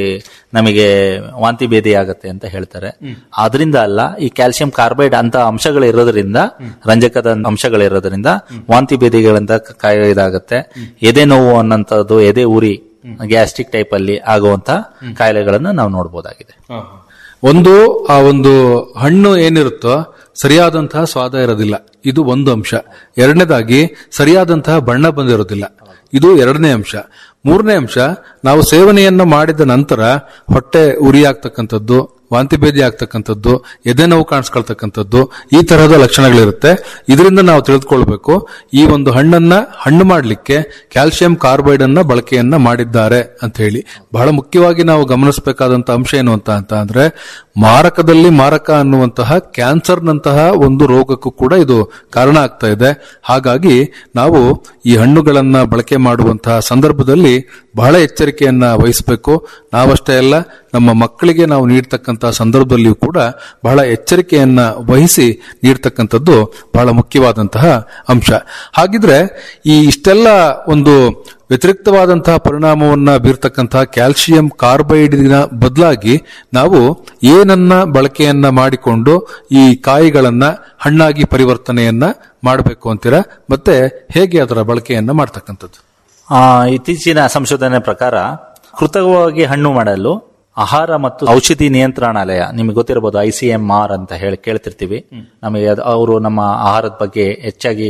ನಮಗೆ ವಾಂತಿ ಭೇದಿ ಆಗತ್ತೆ ಅಂತ ಹೇಳ್ತಾರೆ ಅದರಿಂದ ಅಲ್ಲ ಈ ಕ್ಯಾಲ್ಸಿಯಂ ಕಾರ್ಬೈಡ್ ಅಂತ ಅಂಶಗಳು ಇರೋದ್ರಿಂದ ರಂಜಕದ ಅಂಶಗಳಿರೋದ್ರಿಂದ ವಾಂತಿ ಭೇದಿಗಳಂತ ಕಾಯಿಲೆ ಇದಾಗತ್ತೆ ಎದೆ ನೋವು ಅನ್ನೋಂಥದ್ದು ಎದೆ ಉರಿ ಗ್ಯಾಸ್ಟ್ರಿಕ್ ಟೈಪ್ ಅಲ್ಲಿ ಆಗುವಂತ ಕಾಯಿಲೆಗಳನ್ನ ನಾವು ನೋಡಬಹುದಾಗಿದೆ ಒಂದು ಆ ಒಂದು ಹಣ್ಣು ಏನಿರುತ್ತೋ ಸರಿಯಾದಂತಹ ಸ್ವಾದ ಇರೋದಿಲ್ಲ ಇದು ಒಂದು ಅಂಶ ಎರಡನೇದಾಗಿ ಸರಿಯಾದಂತಹ ಬಣ್ಣ ಬಂದಿರೋದಿಲ್ಲ ಇದು ಎರಡನೇ ಅಂಶ ಮೂರನೇ ಅಂಶ ನಾವು ಸೇವನೆಯನ್ನ ಮಾಡಿದ ನಂತರ ಹೊಟ್ಟೆ ಉರಿ ಆಗ್ತಕ್ಕಂಥದ್ದು ವಾಂತಿ ಭೇದಿ ಆಗ್ತಕ್ಕಂಥದ್ದು ಎದೆ ನೋವು ಕಾಣಿಸ್ಕೊಳ್ತಕ್ಕಂಥದ್ದು ಈ ತರಹದ ಲಕ್ಷಣಗಳಿರುತ್ತೆ ಇದರಿಂದ ನಾವು ತಿಳಿದುಕೊಳ್ಬೇಕು ಈ ಒಂದು ಹಣ್ಣನ್ನ ಹಣ್ಣು ಮಾಡಲಿಕ್ಕೆ ಕ್ಯಾಲ್ಸಿಯಂ ಕಾರ್ಬೈಡ್ ಅನ್ನ ಬಳಕೆಯನ್ನ ಮಾಡಿದ್ದಾರೆ ಅಂತ ಹೇಳಿ ಬಹಳ ಮುಖ್ಯವಾಗಿ ನಾವು ಗಮನಿಸಬೇಕಾದಂತ ಅಂಶ ಏನು ಅಂತ ಅಂತ ಅಂದ್ರೆ ಮಾರಕದಲ್ಲಿ ಮಾರಕ ಅನ್ನುವಂತಹ ಕ್ಯಾನ್ಸರ್ನಂತಹ ಒಂದು ರೋಗಕ್ಕೂ ಕೂಡ ಇದು ಕಾರಣ ಆಗ್ತಾ ಇದೆ ಹಾಗಾಗಿ ನಾವು ಈ ಹಣ್ಣುಗಳನ್ನ ಬಳಕೆ ಮಾಡುವಂತಹ ಸಂದರ್ಭದಲ್ಲಿ ಬಹಳ ಎಚ್ಚರಿಕೆಯನ್ನ ವಹಿಸಬೇಕು ನಾವಷ್ಟೇ ಅಲ್ಲ ನಮ್ಮ ಮಕ್ಕಳಿಗೆ ನಾವು ನೀಡ್ತಕ್ಕಂತಹ ಸಂದರ್ಭದಲ್ಲಿಯೂ ಕೂಡ ಬಹಳ ಎಚ್ಚರಿಕೆಯನ್ನ ವಹಿಸಿ ನೀಡ್ತಕ್ಕಂಥದ್ದು ಬಹಳ ಮುಖ್ಯವಾದಂತಹ ಅಂಶ ಹಾಗಿದ್ರೆ ಈ ಇಷ್ಟೆಲ್ಲ ಒಂದು ವ್ಯತಿರಿಕ್ತವಾದಂತಹ ಪರಿಣಾಮವನ್ನ ಬೀರ್ತಕ್ಕಂತಹ ಕ್ಯಾಲ್ಸಿಯಂ ಕಾರ್ಬೈಡಿನ ಬದಲಾಗಿ ನಾವು ಏನನ್ನ ಬಳಕೆಯನ್ನ ಮಾಡಿಕೊಂಡು ಈ ಕಾಯಿಗಳನ್ನ ಹಣ್ಣಾಗಿ ಪರಿವರ್ತನೆಯನ್ನ ಮಾಡಬೇಕು ಅಂತೀರಾ ಮತ್ತೆ ಹೇಗೆ ಅದರ ಬಳಕೆಯನ್ನ ಮಾಡ್ತಕ್ಕಂಥದ್ದು ಆ, ಇತ್ತೀಚಿನ ಸಂಶೋಧನೆ ಪ್ರಕಾರ ಕೃತಕವಾಗಿ ಹಣ್ಣು ಮಾಡಲು ಆಹಾರ ಮತ್ತು ಔಷಧಿ ನಿಯಂತ್ರಣಾಲಯ ನಿಮಗೆ ಗೊತ್ತಿರಬಹುದು ಐ ಸಿ ಎಂ ಆರ್ ಅಂತ ಹೇಳಿ ಕೇಳ್ತಿರ್ತೀವಿ ನಮಗೆ ಅವರು ನಮ್ಮ ಆಹಾರದ ಬಗ್ಗೆ ಹೆಚ್ಚಾಗಿ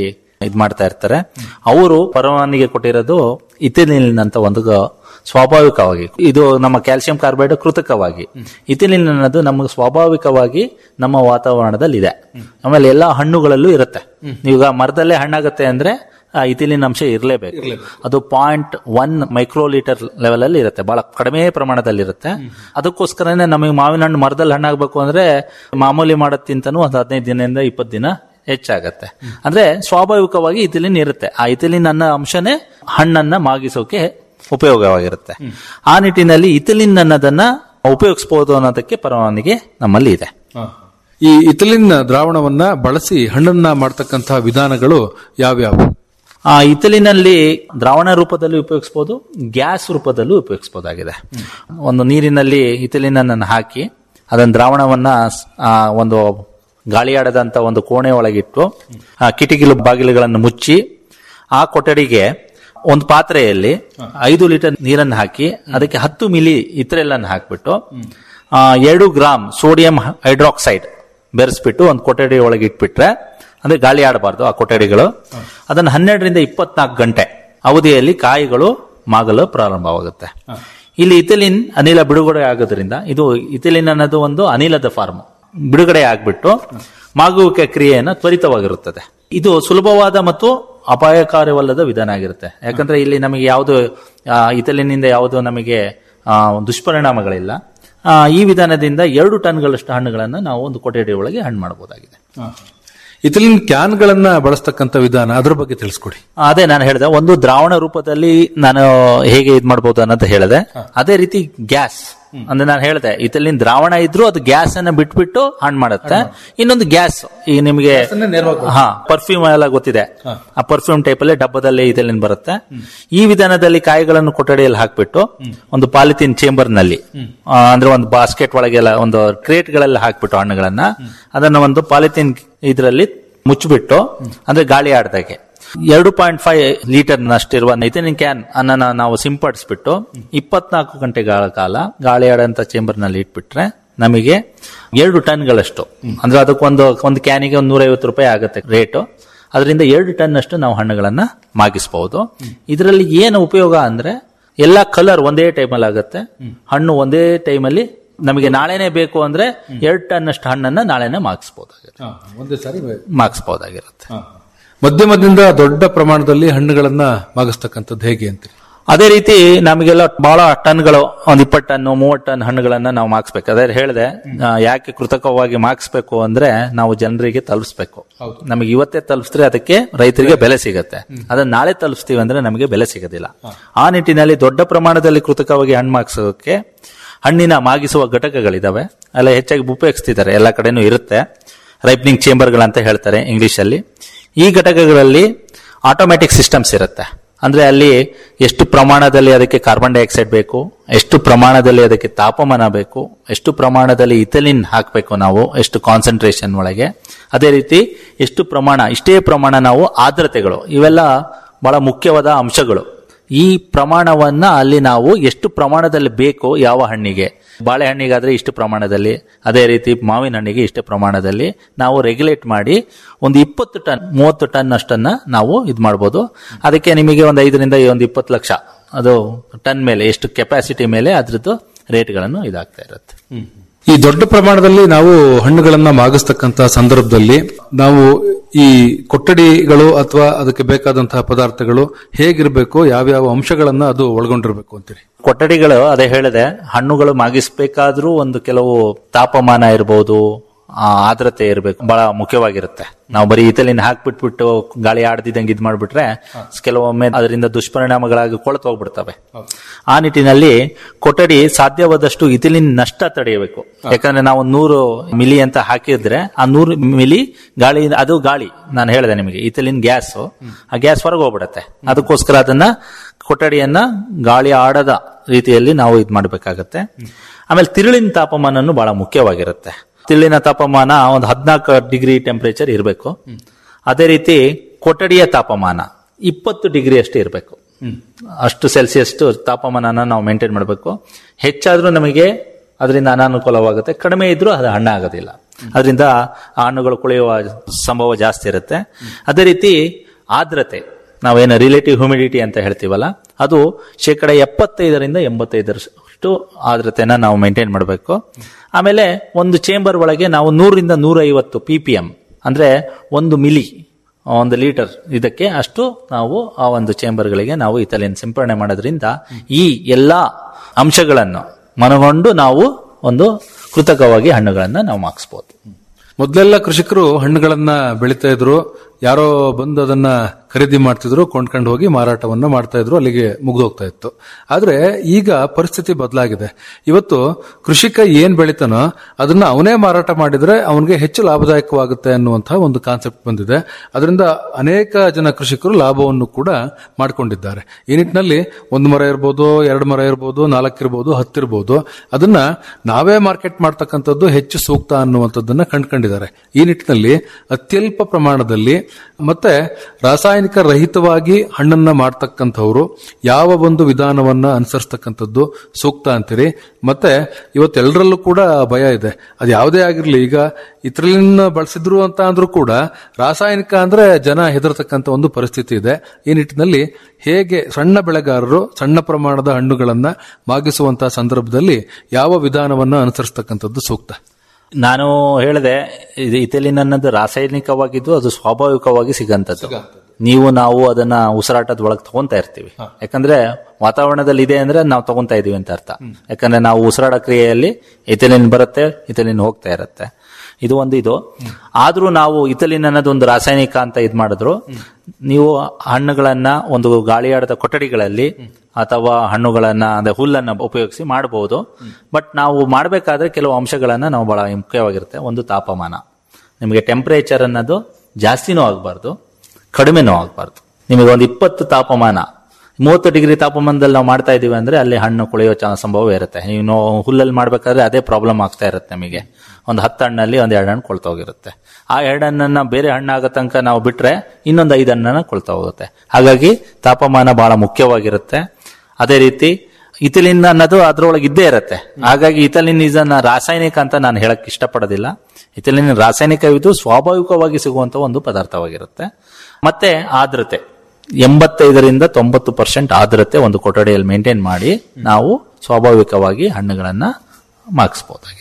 ಇದ್ ಮಾಡ್ತಾ ಇರ್ತಾರೆ ಅವರು ಪರವಾನಗಿ ಕೊಟ್ಟಿರೋದು ಇಥಿಲಿನ್ ಅಂತ ಒಂದು ಗ- ಸ್ವಾಭಾವಿಕವಾಗಿ ಇದು ನಮ್ಮ ಕ್ಯಾಲ್ಸಿಯಂ ಕಾರ್ಬೈಡ್ ಕೃತಕವಾಗಿ ಇಥಿಲಿನ್ ಅನ್ನೋದು ನಮಗೆ ಸ್ವಾಭಾವಿಕವಾಗಿ ನಮ್ಮ ವಾತಾವರಣದಲ್ಲಿ ಇದೆ ಆಮೇಲೆ ಎಲ್ಲಾ ಹಣ್ಣುಗಳಲ್ಲೂ ಇರುತ್ತೆ ಈಗ ಮರದಲ್ಲೇ ಹಣ್ಣಾಗತ್ತೆ ಅಂದ್ರೆ ಆ ಇಥಿಲಿನ್ ಅಂಶ ಇರಲೇಬೇಕು ಅದು point one micro litre level ಅಲ್ಲಿ ಇರುತ್ತೆ ಬಹಳ ಕಡಿಮೆ ಪ್ರಮಾಣದಲ್ಲಿ ಇರುತ್ತೆ ಅದಕ್ಕೋಸ್ಕರನೇ ನಮಗೆ ಮಾವಿನ ಹಣ್ಣು ಮರದಲ್ಲಿ ಹಣ್ಣಾಗಬೇಕು ಅಂದ್ರೆ ಮಾಮೂಲಿ ಮಾಡೋದ್ಕಿಂತನೂ ಒಂದು ಹದಿನೈದು ದಿನದಿಂದ ಇಪ್ಪತ್ತು ದಿನ ಹೆಚ್ಚಾಗತ್ತೆ ಅಂದ್ರೆ ಸ್ವಾಭಾವಿಕವಾಗಿ ಇಥಿಲಿನ್ ಇರುತ್ತೆ ಆ ಇಥಿಲಿನ್ ಅನ್ನೋ ಅಂಶನೇ ಹಣ್ಣನ್ನ ಮಾಗಿಸೋಕೆ ಉಪಯೋಗವಾಗಿರುತ್ತೆ ಆ ನಿಟ್ಟಿನಲ್ಲಿ ಇಥಿಲಿನ್ ಅನ್ನೋದನ್ನ ಉಪಯೋಗಿಸಬಹುದು ಅನ್ನೋದಕ್ಕೆ ಪರವಾನಗಿ ನಮ್ಮಲ್ಲಿ ಇದೆ ಈ ಇಥಿಲಿನ್ ದ್ರಾವಣವನ್ನ ಬಳಸಿ ಹಣ್ಣನ್ನ ಮಾಡ್ತಕ್ಕಂತಹ ವಿಧಾನಗಳು ಯಾವ್ಯಾವು ಆ ಇಥಿಲಿನಲ್ಲಿ ದ್ರಾವಣ ರೂಪದಲ್ಲಿ ಉಪಯೋಗಿಸಬಹುದು ಗ್ಯಾಸ್ ರೂಪದಲ್ಲೂ ಉಪಯೋಗಿಸಬಹುದಾಗಿದೆ ಒಂದು ನೀರಿನಲ್ಲಿ ಇಥಿಲಿನ್ ಅನ್ನು ಹಾಕಿ ಅದನ್ನ ದ್ರಾವಣವನ್ನ ಸ್- ಆ ಒಂದು ಗಾಳಿಯಾಡದಂತ ಒಂದು ಕೋಣೆ ಒಳಗಿಟ್ಟು ಆ ಕಿಟಕಿಲು ಬಾಗಿಲುಗಳನ್ನು ಮುಚ್ಚಿ ಆ ಕೊಠಡಿಗೆ ಒಂದು ಪಾತ್ರೆಯಲ್ಲಿ ಐದು ಲೀಟರ್ ನೀರನ್ನು ಹಾಕಿ ಅದಕ್ಕೆ ಹತ್ತು ಮಿಲಿ ಇತ್ರೆಲ್ಲನ್ನು ಹಾಕ್ಬಿಟ್ಟು ಆ, ಎರಡು ಗ್ರಾಮ್ ಸೋಡಿಯಂ ಹೈಡ್ರಾಕ್ಸೈಡ್ ಬೆರೆಸ್ಬಿಟ್ಟು ಒಂದು ಕೊಠಡಿ ಒಳಗೆ ಇಟ್ಬಿಟ್ರೆ ಅಂದ್ರೆ ಗಾಳಿ ಆಡಬಾರ್ದು ಆ ಕೊಠಡಿಗಳು ಅದನ್ನು ಹನ್ನೆರಡರಿಂದ ಇಪ್ಪತ್ನಾಲ್ಕು ಗಂಟೆ ಅವಧಿಯಲ್ಲಿ ಕಾಯಿಗಳು ಮಾಗಲು ಪ್ರಾರಂಭವಾಗುತ್ತೆ ಇಲ್ಲಿ ಇಥಿಲಿನ್ ಅನಿಲ ಬಿಡುಗಡೆ ಆಗೋದ್ರಿಂದ ಇದು ಇಥಿಲಿನ್ ಅನ್ನೋದು ಒಂದು ಅನಿಲದ ಫಾರ್ಮ್ ಬಿಡುಗಡೆ ಆಗ್ಬಿಟ್ಟು ಮಾಗುವಿಕೆ ಕ್ರಿಯೆಯನ್ನು ತ್ವರಿತವಾಗಿರುತ್ತದೆ ಇದು ಸುಲಭವಾದ ಮತ್ತು ಅಪಾಯಕಾರಿವಲ್ಲದ ವಿಧಾನ ಆಗಿರುತ್ತೆ ಯಾಕಂದ್ರೆ ಇಲ್ಲಿ ನಮಗೆ ಯಾವುದು ಆ, ಇಥಿಲಿನಿಂದ ಯಾವುದು ನಮಗೆ ಆ, ದುಷ್ಪರಿಣಾಮಗಳಿಲ್ಲ ಆ, ಈ ವಿಧಾನದಿಂದ ಎರಡು ಟನ್ಗಳಷ್ಟು ಹಣ್ಣುಗಳನ್ನು ನಾವು ಒಂದು ಕೊಠಡಿ ಒಳಗೆ ಹಣ್ಣು ಮಾಡಬಹುದಾಗಿದೆ ಇಥಿಲಿನ್ ಕ್ಯಾನ್ಗಳನ್ನ ಬಳಸ್ತಕ್ಕಂಥ ವಿಧಾನ ಅದ್ರ ಬಗ್ಗೆ ತಿಳಿಸ್ಕೊಡಿ ಅದೇ ನಾನು ಹೇಳಿದೆ ಒಂದು ದ್ರಾವಣ ರೂಪದಲ್ಲಿ ನಾನು ಹೇಗೆ ಇದ್ ಮಾಡಬಹುದು ಅನ್ನೋದು ಹೇಳಿದೆ ಅದೇ ರೀತಿ ಗ್ಯಾಸ್ ಅಂದ್ರೆ ನಾನು ಹೇಳಿದೆ ಇತಲಿನ ದ್ರಾವಣ ಇದ್ರೂ ಅದು ಗ್ಯಾಸ್ ಅನ್ನ ಬಿಟ್ಬಿಟ್ಟು ಹಣ್ಣು ಮಾಡುತ್ತೆ ಇನ್ನೊಂದು ಗ್ಯಾಸ್ ಈಗ ನಿಮಗೆ ಹಾ ಪರ್ಫ್ಯೂಮ್ ಎಲ್ಲ ಗೊತ್ತಿದೆ ಆ ಪರ್ಫ್ಯೂಮ್ ಟೈಪ್ ಅಲ್ಲಿ ಡಬ್ಬದಲ್ಲಿ ಇತಲಿನ್ ಬರುತ್ತೆ ಈ ವಿಧಾನದಲ್ಲಿ ಕಾಯಿಗಳನ್ನು ಕೊಠಡಿಯಲ್ಲಿ ಹಾಕ್ಬಿಟ್ಟು ಒಂದು ಪಾಲಿಥಿನ್ ಚೇಂಬರ್ ನಲ್ಲಿ ಆ, ಅಂದ್ರೆ ಒಂದು ಬಾಸ್ಕೆಟ್ ಒಳಗೆಲ್ಲ ಒಂದು ಕ್ರೇಟ್ ಗಳಲ್ಲಿ ಹಾಕ್ಬಿಟ್ಟು ಹಣ್ಣುಗಳನ್ನ ಅದನ್ನ ಒಂದು ಪಾಲಿಥಿನ್ ಇದರಲ್ಲಿ ಮುಚ್ಚಿಬಿಟ್ಟು ಅಂದ್ರೆ ಗಾಳಿ ಆಡ್ದಾಗೆ ಎರಡು ಪಾಯಿಂಟ್ ಫೈವ್ ಲೀಟರ್ ನಷ್ಟಿರುವ ನೈಥಿನಿನ್ ಕ್ಯಾನ್ ಅನ್ನ ನಾವು ಸಿಂಪಡಿಸ್ಬಿಟ್ಟು ಇಪ್ಪತ್ನಾಲ್ಕು ಗಂಟೆಗಳ ಕಾಲ ಗಾಳಿ ಆಡಂತ ಚೇಂಬರ್ ನಲ್ಲಿ ಇಟ್ಬಿಟ್ರೆ ನಮಗೆ ಎರಡು ಟನ್ಗಳಷ್ಟು ಅಂದ್ರೆ ಅದಕ್ಕೊಂದು ಒಂದು ಕ್ಯಾನಿಗೆ ಒಂದು ನೂರೈವತ್ತು ರೂಪಾಯಿ ಆಗುತ್ತೆ ರೇಟು ಅದರಿಂದ ಎರಡು ಟನ್ ಅಷ್ಟು ನಾವು ಹಣ್ಣುಗಳನ್ನ ಮಾಗಿಸಬಹುದು ಇದರಲ್ಲಿ ಏನು ಉಪಯೋಗ ಅಂದ್ರೆ ಎಲ್ಲಾ ಕಲರ್ ಒಂದೇ ಟೈಮಲ್ಲಿ ಆಗುತ್ತೆ ಹಣ್ಣು ಒಂದೇ ಟೈಮಲ್ಲಿ ನಮಗೆ ನಾಳೆನೆ ಬೇಕು ಅಂದ್ರೆ ಎರಡು ಟನ್ ಅಷ್ಟು ಹಣ್ಣನ್ನ ನಾಳೆನೆ ಮಾಗಿಸ್ಬೋದಾಗುತ್ತೆ ಒಂದೇ ಸಾರಿ ಮಾಗಿಸ್ಬೋದಾಗಿರುತ್ತೆ ಮಧ್ಯಮದಿಂದ ದೊಡ್ಡ ಪ್ರಮಾಣದಲ್ಲಿ ಹಣ್ಣುಗಳನ್ನ ಮಾಗಿಸ್ತಕ್ಕಂಥದ್ದು ಹೇಗೆ ಅಂತ ಅದೇ ರೀತಿ ನಮಗೆಲ್ಲ ಬಹಳ ಟನ್ಗಳು ಒಂದ್ ಇಪ್ಪತ್ತು ಟನ್ ಮೂವತ್ತು ಟನ್ ಹಣ್ಣುಗಳನ್ನ ನಾವು ಮಾರ್ಕ್ಸ್ಬೇಕು ಅದೇ ಹೇಳಿದೆ ಆ, ಯಾಕೆ ಕೃತಕವಾಗಿ ಮಾರ್ಕ್ಸ್ಬೇಕು ಅಂದ್ರೆ ನಾವು ಜನರಿಗೆ ತಲುಪಿಸ್ಬೇಕು ನಮಗೆ ಇವತ್ತೇ ತಲುಪಿಸಿದ್ರೆ ಅದಕ್ಕೆ ರೈತರಿಗೆ ಬೆಲೆ ಸಿಗತ್ತೆ ಅದನ್ನ ನಾಳೆ ತಲುಪಿಸ್ತೀವಿ ಅಂದ್ರೆ ನಮಗೆ ಬೆಲೆ ಸಿಗೋದಿಲ್ಲ ಆ ನಿಟ್ಟಿನಲ್ಲಿ ದೊಡ್ಡ ಪ್ರಮಾಣದಲ್ಲಿ ಕೃತಕವಾಗಿ ಹಣ್ಣು ಮಾರ್ಕ್ಸೋಕೆ ಹಣ್ಣಿನ ಮಾಗಿಸುವ ಘಟಕಗಳಿದಾವೆ ಅಲ್ಲ ಹೆಚ್ಚಾಗಿ ಉಪಯೋಗಿಸ್ತಿದ್ದಾರೆ ಎಲ್ಲ ಕಡೆನೂ ಇರುತ್ತೆ ರೈಪ್ನಿಂಗ್ ಚೇಂಬರ್ಗಳಂತ ಹೇಳ್ತಾರೆ ಇಂಗ್ಲಿಷ್ ಅಲ್ಲಿ ಈ ಘಟಕಗಳಲ್ಲಿ ಆಟೋಮ್ಯಾಟಿಕ್ ಸಿಸ್ಟಮ್ಸ್ ಇರುತ್ತೆ ಅಂದ್ರೆ ಅಲ್ಲಿ ಎಷ್ಟು ಪ್ರಮಾಣದಲ್ಲಿ ಅದಕ್ಕೆ ಕಾರ್ಬನ್ ಡೈಆಕ್ಸೈಡ್ ಬೇಕು ಎಷ್ಟು ಪ್ರಮಾಣದಲ್ಲಿ ಅದಕ್ಕೆ ತಾಪಮಾನ ಬೇಕು ಎಷ್ಟು ಪ್ರಮಾಣದಲ್ಲಿ ಇಥಲಿನ್ ಹಾಕಬೇಕು ನಾವು ಎಷ್ಟು ಕಾನ್ಸಂಟ್ರೇಷನ್ ಒಳಗೆ ಅದೇ ರೀತಿ ಎಷ್ಟು ಪ್ರಮಾಣ ಇಷ್ಟೇ ಪ್ರಮಾಣ ನಾವು ಆರ್ದ್ರತೆಗಳು ಇವೆಲ್ಲ ಬಹಳ ಮುಖ್ಯವಾದ ಅಂಶಗಳು ಈ ಪ್ರಮಾಣವನ್ನ ಅಲ್ಲಿ ನಾವು ಎಷ್ಟು ಪ್ರಮಾಣದಲ್ಲಿ ಬೇಕು ಯಾವ ಹಣ್ಣಿಗೆ ಬಾಳೆಹಣ್ಣಿಗಾದ್ರೆ ಇಷ್ಟು ಪ್ರಮಾಣದಲ್ಲಿ ಅದೇ ರೀತಿ ಮಾವಿನ ಹಣ್ಣಿಗೆ ಇಷ್ಟು ಪ್ರಮಾಣದಲ್ಲಿ ನಾವು ರೆಗ್ಯುಲೇಟ್ ಮಾಡಿ ಒಂದು ಇಪ್ಪತ್ತು ಟನ್ ಮೂವತ್ತು ಟನ್ ಅಷ್ಟನ್ನ ನಾವು ಇದು ಮಾಡ್ಬೋದು ಅದಕ್ಕೆ ನಿಮಗೆ ಒಂದು ಐದರಿಂದ ಒಂದು ಇಪ್ಪತ್ತು ಲಕ್ಷ ಅದು ಟನ್ ಮೇಲೆ ಎಷ್ಟು ಕೆಪಾಸಿಟಿ ಮೇಲೆ ಅದ್ರದ್ದು ರೇಟ್ಗಳನ್ನು ಇದಾಗ್ತಾ ಇರುತ್ತೆ ಈ ದೊಡ್ಡ ಪ್ರಮಾಣದಲ್ಲಿ ನಾವು ಹಣ್ಣುಗಳನ್ನ ಮಾಗಿಸ್ತಕ್ಕಂತ ಸಂದರ್ಭದಲ್ಲಿ ನಾವು ಈ ಕೊಠಡಿಗಳು ಅಥವಾ ಅದಕ್ಕೆ ಬೇಕಾದಂತಹ ಪದಾರ್ಥಗಳು ಹೇಗಿರಬೇಕು ಯಾವ್ಯಾವ ಅಂಶಗಳನ್ನ ಅದು ಒಳಗೊಂಡಿರ್ಬೇಕು ಅಂತೀರಿ ಕೊಠಡಿಗಳು ಅದೇ ಹೇಳಿದೆ ಹಣ್ಣುಗಳು ಮಾಗಿಸ್ಬೇಕಾದ್ರೂ ಒಂದು ಕೆಲವು ತಾಪಮಾನ ಇರಬಹುದು ಆ, ಆರ್ದ್ರತೆ ಇರಬೇಕು ಬಹಳ ಮುಖ್ಯವಾಗಿರುತ್ತೆ ನಾವು ಬರೀ ಇತಲಿನ ಹಾಕ್ಬಿಟ್ಬಿಟ್ಟು ಗಾಳಿ ಆಡ್ದಿದ್ದಂಗೆ ಇದ್ ಮಾಡ್ಬಿಟ್ರೆ ಕೆಲವೊಮ್ಮೆ ಅದರಿಂದ ದುಷ್ಪರಿಣಾಮಗಳಾಗಿ ಕೊಳತು ಹೋಗ್ಬಿಡ್ತವೆ ಆ ನಿಟ್ಟಿನಲ್ಲಿ ಕೊಠಡಿ ಸಾಧ್ಯವಾದಷ್ಟು ಇಥಿಲಿನ್ ನಷ್ಟ ತಡೆಯಬೇಕು ಯಾಕಂದ್ರೆ ನಾವು ನೂರು ಮಿಲಿ ಅಂತ ಹಾಕಿದ್ರೆ ಆ ನೂರು ಮಿಲಿ ಗಾಳಿ ಅದು ಗಾಳಿ ನಾನು ಹೇಳಿದೆ ನಿಮಗೆ ಇಥಿಲಿನ್ ಗ್ಯಾಸ್ ಆ ಗ್ಯಾಸ್ ಹೊರಗೆ ಹೋಗ್ಬಿಡತ್ತೆ ಅದಕ್ಕೋಸ್ಕರ ಅದನ್ನ ಕೊಠಡಿಯನ್ನ ಗಾಳಿ ಆಡದ ರೀತಿಯಲ್ಲಿ ನಾವು ಇದು ಮಾಡಬೇಕಾಗತ್ತೆ ಆಮೇಲೆ ತಿರುಳಿನ ತಾಪಮಾನನು ಬಹಳ ಮುಖ್ಯವಾಗಿರುತ್ತೆ ತಿರುಳಿನ ತಾಪಮಾನ ಒಂದು ಹದಿನಾಲ್ಕು ಡಿಗ್ರಿ ಟೆಂಪರೇಚರ್ ಇರಬೇಕು ಅದೇ ರೀತಿ ಕೊಠಡಿಯ ತಾಪಮಾನ ಇಪ್ಪತ್ತು ಡಿಗ್ರಿ ಅಷ್ಟು ಇರಬೇಕು ಅಷ್ಟು ಸೆಲ್ಸಿಯಸ್ ತಾಪಮಾನನ ನಾವು ಮೇಂಟೈನ್ ಮಾಡಬೇಕು ಹೆಚ್ಚಾದ್ರೂ ನಮಗೆ ಅದರಿಂದ ಅನಾನುಕೂಲವಾಗುತ್ತೆ ಕಡಿಮೆ ಇದ್ರೂ ಅದು ಹಣ್ಣ ಆಗೋದಿಲ್ಲ ಅದರಿಂದ ಆ ಹಣ್ಣುಗಳು ಕುಳಿಯುವ ಸಂಭವ ಜಾಸ್ತಿ ಇರುತ್ತೆ ಅದೇ ರೀತಿ ಆರ್ದ್ರತೆ ನಾವೇನು ರಿಲೇಟಿವ್ ಹ್ಯೂಮಿಡಿಟಿ ಅಂತ ಹೇಳ್ತೀವಲ್ಲ ಅದು ಶೇಕಡ ಎಪ್ಪತ್ತೈದರಿಂದ ಎಂಬತ್ತೈದರಷ್ಟು ಆರ್ದ್ರತೆನ ನಾವು ಮೇಂಟೈನ್ ಮಾಡಬೇಕು ಆಮೇಲೆ ಒಂದು ಚೇಂಬರ್ ಒಳಗೆ ನಾವು ನೂರಿಂದ ನೂರೈವತ್ತು ಪಿ ಪಿ ಎಂ ಅಂದ್ರೆ ಒಂದು ಮಿಲಿ ಒಂದು ಲೀಟರ್ ಇದಕ್ಕೆ ಅಷ್ಟು ನಾವು ಆ ಒಂದು ಚೇಂಬರ್ಗಳಿಗೆ ನಾವು ಇತಲಿನ ಸಿಂಪರಣೆ ಮಾಡೋದ್ರಿಂದ ಈ ಎಲ್ಲಾ ಅಂಶಗಳನ್ನು ಮನಗೊಂಡು ನಾವು ಒಂದು ಕೃತಕವಾಗಿ ಹಣ್ಣುಗಳನ್ನ ನಾವು ಮಾಗಿಸ್ಬೋದು ಮೊದಲೆಲ್ಲ ಕೃಷಿಕರು ಹಣ್ಣುಗಳನ್ನ ಬೆಳೀತಾ ಇದ್ರು ಯಾರೋ ಬಂದು ಅದನ್ನ ಖರೀದಿ ಮಾಡ್ತಿದ್ರು ಕೊಂಡ್ಕೊಂಡು ಹೋಗಿ ಮಾರಾಟವನ್ನ ಮಾಡ್ತಾ ಇದ್ರು ಅಲ್ಲಿಗೆ ಮುಗ್ದೋಗ್ತಾ ಇತ್ತು ಆದ್ರೆ ಈಗ ಪರಿಸ್ಥಿತಿ ಬದಲಾಗಿದೆ ಇವತ್ತು ಕೃಷಿಕ ಏನ್ ಬೆಳಿತಾನೋ ಅದನ್ನ ಅವನೇ ಮಾರಾಟ ಮಾಡಿದ್ರೆ ಅವನಿಗೆ ಹೆಚ್ಚು ಲಾಭದಾಯಕವಾಗುತ್ತೆ ಅನ್ನುವಂತಹ ಒಂದು ಕಾನ್ಸೆಪ್ಟ್ ಬಂದಿದೆ ಅದರಿಂದ ಅನೇಕ ಜನ ಕೃಷಿಕರು ಲಾಭವನ್ನು ಕೂಡ ಮಾಡ್ಕೊಂಡಿದ್ದಾರೆ ಈ ನಿಟ್ಟಿನಲ್ಲಿ ಒಂದು ಮರ ಇರ್ಬೋದು ಎರಡು ಮರ ಇರ್ಬೋದು ನಾಲ್ಕು ಇರ್ಬೋದು ಹತ್ತಿರ್ಬೋದು ಅದನ್ನ ನಾವೇ ಮಾರ್ಕೆಟ್ ಮಾಡ್ತಕ್ಕಂಥದ್ದು ಹೆಚ್ಚು ಸೂಕ್ತ ಅನ್ನುವಂಥದ್ದನ್ನ ಕಂಡುಕೊಂಡಿದ್ದಾರೆ ಈ ನಿಟ್ಟಿನಲ್ಲಿ ಅತ್ಯಲ್ಪ ಪ್ರಮಾಣದಲ್ಲಿ ಮತ್ತೆ ರಾಸಾಯನಿಕ ರಹಿತವಾಗಿ ಹಣ್ಣನ್ನ ಮಾಡ್ತಕ್ಕಂಥವ್ರು ಯಾವ ಒಂದು ವಿಧಾನವನ್ನ ಅನುಸರಿಸ್ತಕ್ಕಂಥದ್ದು ಸೂಕ್ತ ಅಂತೀರಿ ಮತ್ತೆ ಇವತ್ತೆಲ್ಲರಲ್ಲೂ ಕೂಡ ಭಯ ಇದೆ ಅದು ಯಾವುದೇ ಆಗಿರ್ಲಿ ಈಗ ಇತರಲಿನ ಬಳಸಿದ್ರು ಅಂತ ಅಂದ್ರೂ ಕೂಡ ರಾಸಾಯನಿಕ ಅಂದ್ರೆ ಜನ ಹೆದರ್ತಕ್ಕಂಥ ಒಂದು ಪರಿಸ್ಥಿತಿ ಇದೆ ಈ ನಿಟ್ಟಿನಲ್ಲಿ ಹೇಗೆ ಸಣ್ಣ ಬೆಳೆಗಾರರು ಸಣ್ಣ ಪ್ರಮಾಣದ ಹಣ್ಣುಗಳನ್ನ ಮಾಗಿಸುವಂತಹ ಸಂದರ್ಭದಲ್ಲಿ ಯಾವ ವಿಧಾನವನ್ನ ಅನುಸರಿಸ್ತಕ್ಕಂಥದ್ದು ಸೂಕ್ತ ನಾನು ಹೇಳಿದೆ ಇದು ಇಥಿಲಿನ್ ಅನ್ನೋದು ರಾಸಾಯನಿಕವಾಗಿದ್ದು ಅದು ಸ್ವಾಭಾವಿಕವಾಗಿ ಸಿಗಂತದ್ದು ನೀವು ನಾವು ಅದನ್ನ ಉಸಿರಾಟದ ಒಳಗೆ ತಗೊಂತಾ ಇರ್ತೀವಿ ಯಾಕಂದ್ರೆ ವಾತಾವರಣದಲ್ಲಿ ಇದೆ ಅಂದ್ರೆ ನಾವು ತಗೊಂತಾ ಇದೀವಿ ಅಂತ ಅರ್ಥ ಯಾಕಂದ್ರೆ ನಾವು ಉಸಿರಾಡ ಕ್ರಿಯೆಯಲ್ಲಿ ಇಥಿಲಿನ್ ಬರುತ್ತೆ ಇಥಿಲಿನ್ ಹೋಗ್ತಾ ಇರುತ್ತೆ ಇದು ಒಂದು ಇದು ಆದ್ರೂ ನಾವು ಇಥಿಲಿನ್ ಅನ್ನೋದು ಒಂದು ರಾಸಾಯನಿಕ ಅಂತ ಇದ್ ಮಾಡಿದ್ರು ನೀವು ಹಣ್ಣುಗಳನ್ನ ಒಂದು ಗಾಳಿಯಾಡದ ಕೊಠಡಿಗಳಲ್ಲಿ ಅಥವಾ ಹಣ್ಣುಗಳನ್ನ ಅಂದ್ರೆ ಹುಲ್ಲನ್ನ ಉಪಯೋಗಿಸಿ ಮಾಡಬಹುದು ಬಟ್ ನಾವು ಮಾಡಬೇಕಾದ್ರೆ ಕೆಲವು ಅಂಶಗಳನ್ನ ನಾವು ಬಹಳ ಮುಖ್ಯವಾಗಿರುತ್ತೆ ಒಂದು ತಾಪಮಾನ ನಿಮಗೆ ಟೆಂಪರೇಚರ್ ಅನ್ನೋದು ಜಾಸ್ತಿನೂ ಆಗಬಾರ್ದು ಕಡಿಮೆನೂ ಆಗಬಾರ್ದು ನಿಮಗೆ ಒಂದು ಇಪ್ಪತ್ತು ತಾಪಮಾನ ಮೂವತ್ತು ಡಿಗ್ರಿ ತಾಪಮಾನದಲ್ಲಿ ನಾವು ಮಾಡ್ತಾ ಇದೀವಿ ಅಂದ್ರೆ ಅಲ್ಲಿ ಹಣ್ಣು ಕುಳಿಯೋ ಚಾ- ಸಂಭವ ಇರುತ್ತೆ ನೀವು ಹುಲ್ಲಲ್ಲಿ ಮಾಡ್ಬೇಕಾದ್ರೆ ಅದೇ ಪ್ರಾಬ್ಲಮ್ ಆಗ್ತಾ ಇರುತ್ತೆ ನಮಗೆ ಒಂದು ಹತ್ತು ಹಣ್ಣಲ್ಲಿ ಒಂದು ಎರಡು ಹಣ್ಣು ಕೊಳ್ತಾ ಹೋಗಿರುತ್ತೆ ಆ ಎರಡು ಹಣ್ಣನ್ನ ಬೇರೆ ಹಣ್ಣಾಗೋ ತನಕ ನಾವು ಬಿಟ್ರೆ ಇನ್ನೊಂದು ಐದು ಹಣ್ಣನ್ನ ಕೊಳ್ತಾ ಹೋಗುತ್ತೆ ಹಾಗಾಗಿ ತಾಪಮಾನ ಬಹಳ ಮುಖ್ಯವಾಗಿರುತ್ತೆ ಅದೇ ರೀತಿ ಇಥಿಲಿನ್ ಅನ್ನೋದು ಅದ್ರೊಳಗೆ ಇದ್ದೇ ಇರುತ್ತೆ ಹಾಗಾಗಿ ಇಥಿಲಿನ್ ಇದನ್ನ ರಾಸಾಯನಿಕ ಅಂತ ನಾನು ಹೇಳಕ್ ಇಷ್ಟಪಡೋದಿಲ್ಲ ಇಥಿಲಿನ್ ರಾಸಾಯನಿಕವಿದ್ದು ಸ್ವಾಭಾವಿಕವಾಗಿ ಸಿಗುವಂತ ಒಂದು ಪದಾರ್ಥವಾಗಿರುತ್ತೆ ಮತ್ತೆ ಆರ್ದ್ರತೆ ಎಂಬತ್ತೈದರಿಂದ ತೊಂಬತ್ತು ಪರ್ಸೆಂಟ್ ಆರ್ದ್ರತೆ ಒಂದು ಕೊಠಡಿಯಲ್ಲಿ ಮೇಂಟೈನ್ ಮಾಡಿ ನಾವು ಸ್ವಾಭಾವಿಕವಾಗಿ ಹಣ್ಣುಗಳನ್ನ ಮಾಗಿಸ್ಬೋದಾಗಿದೆ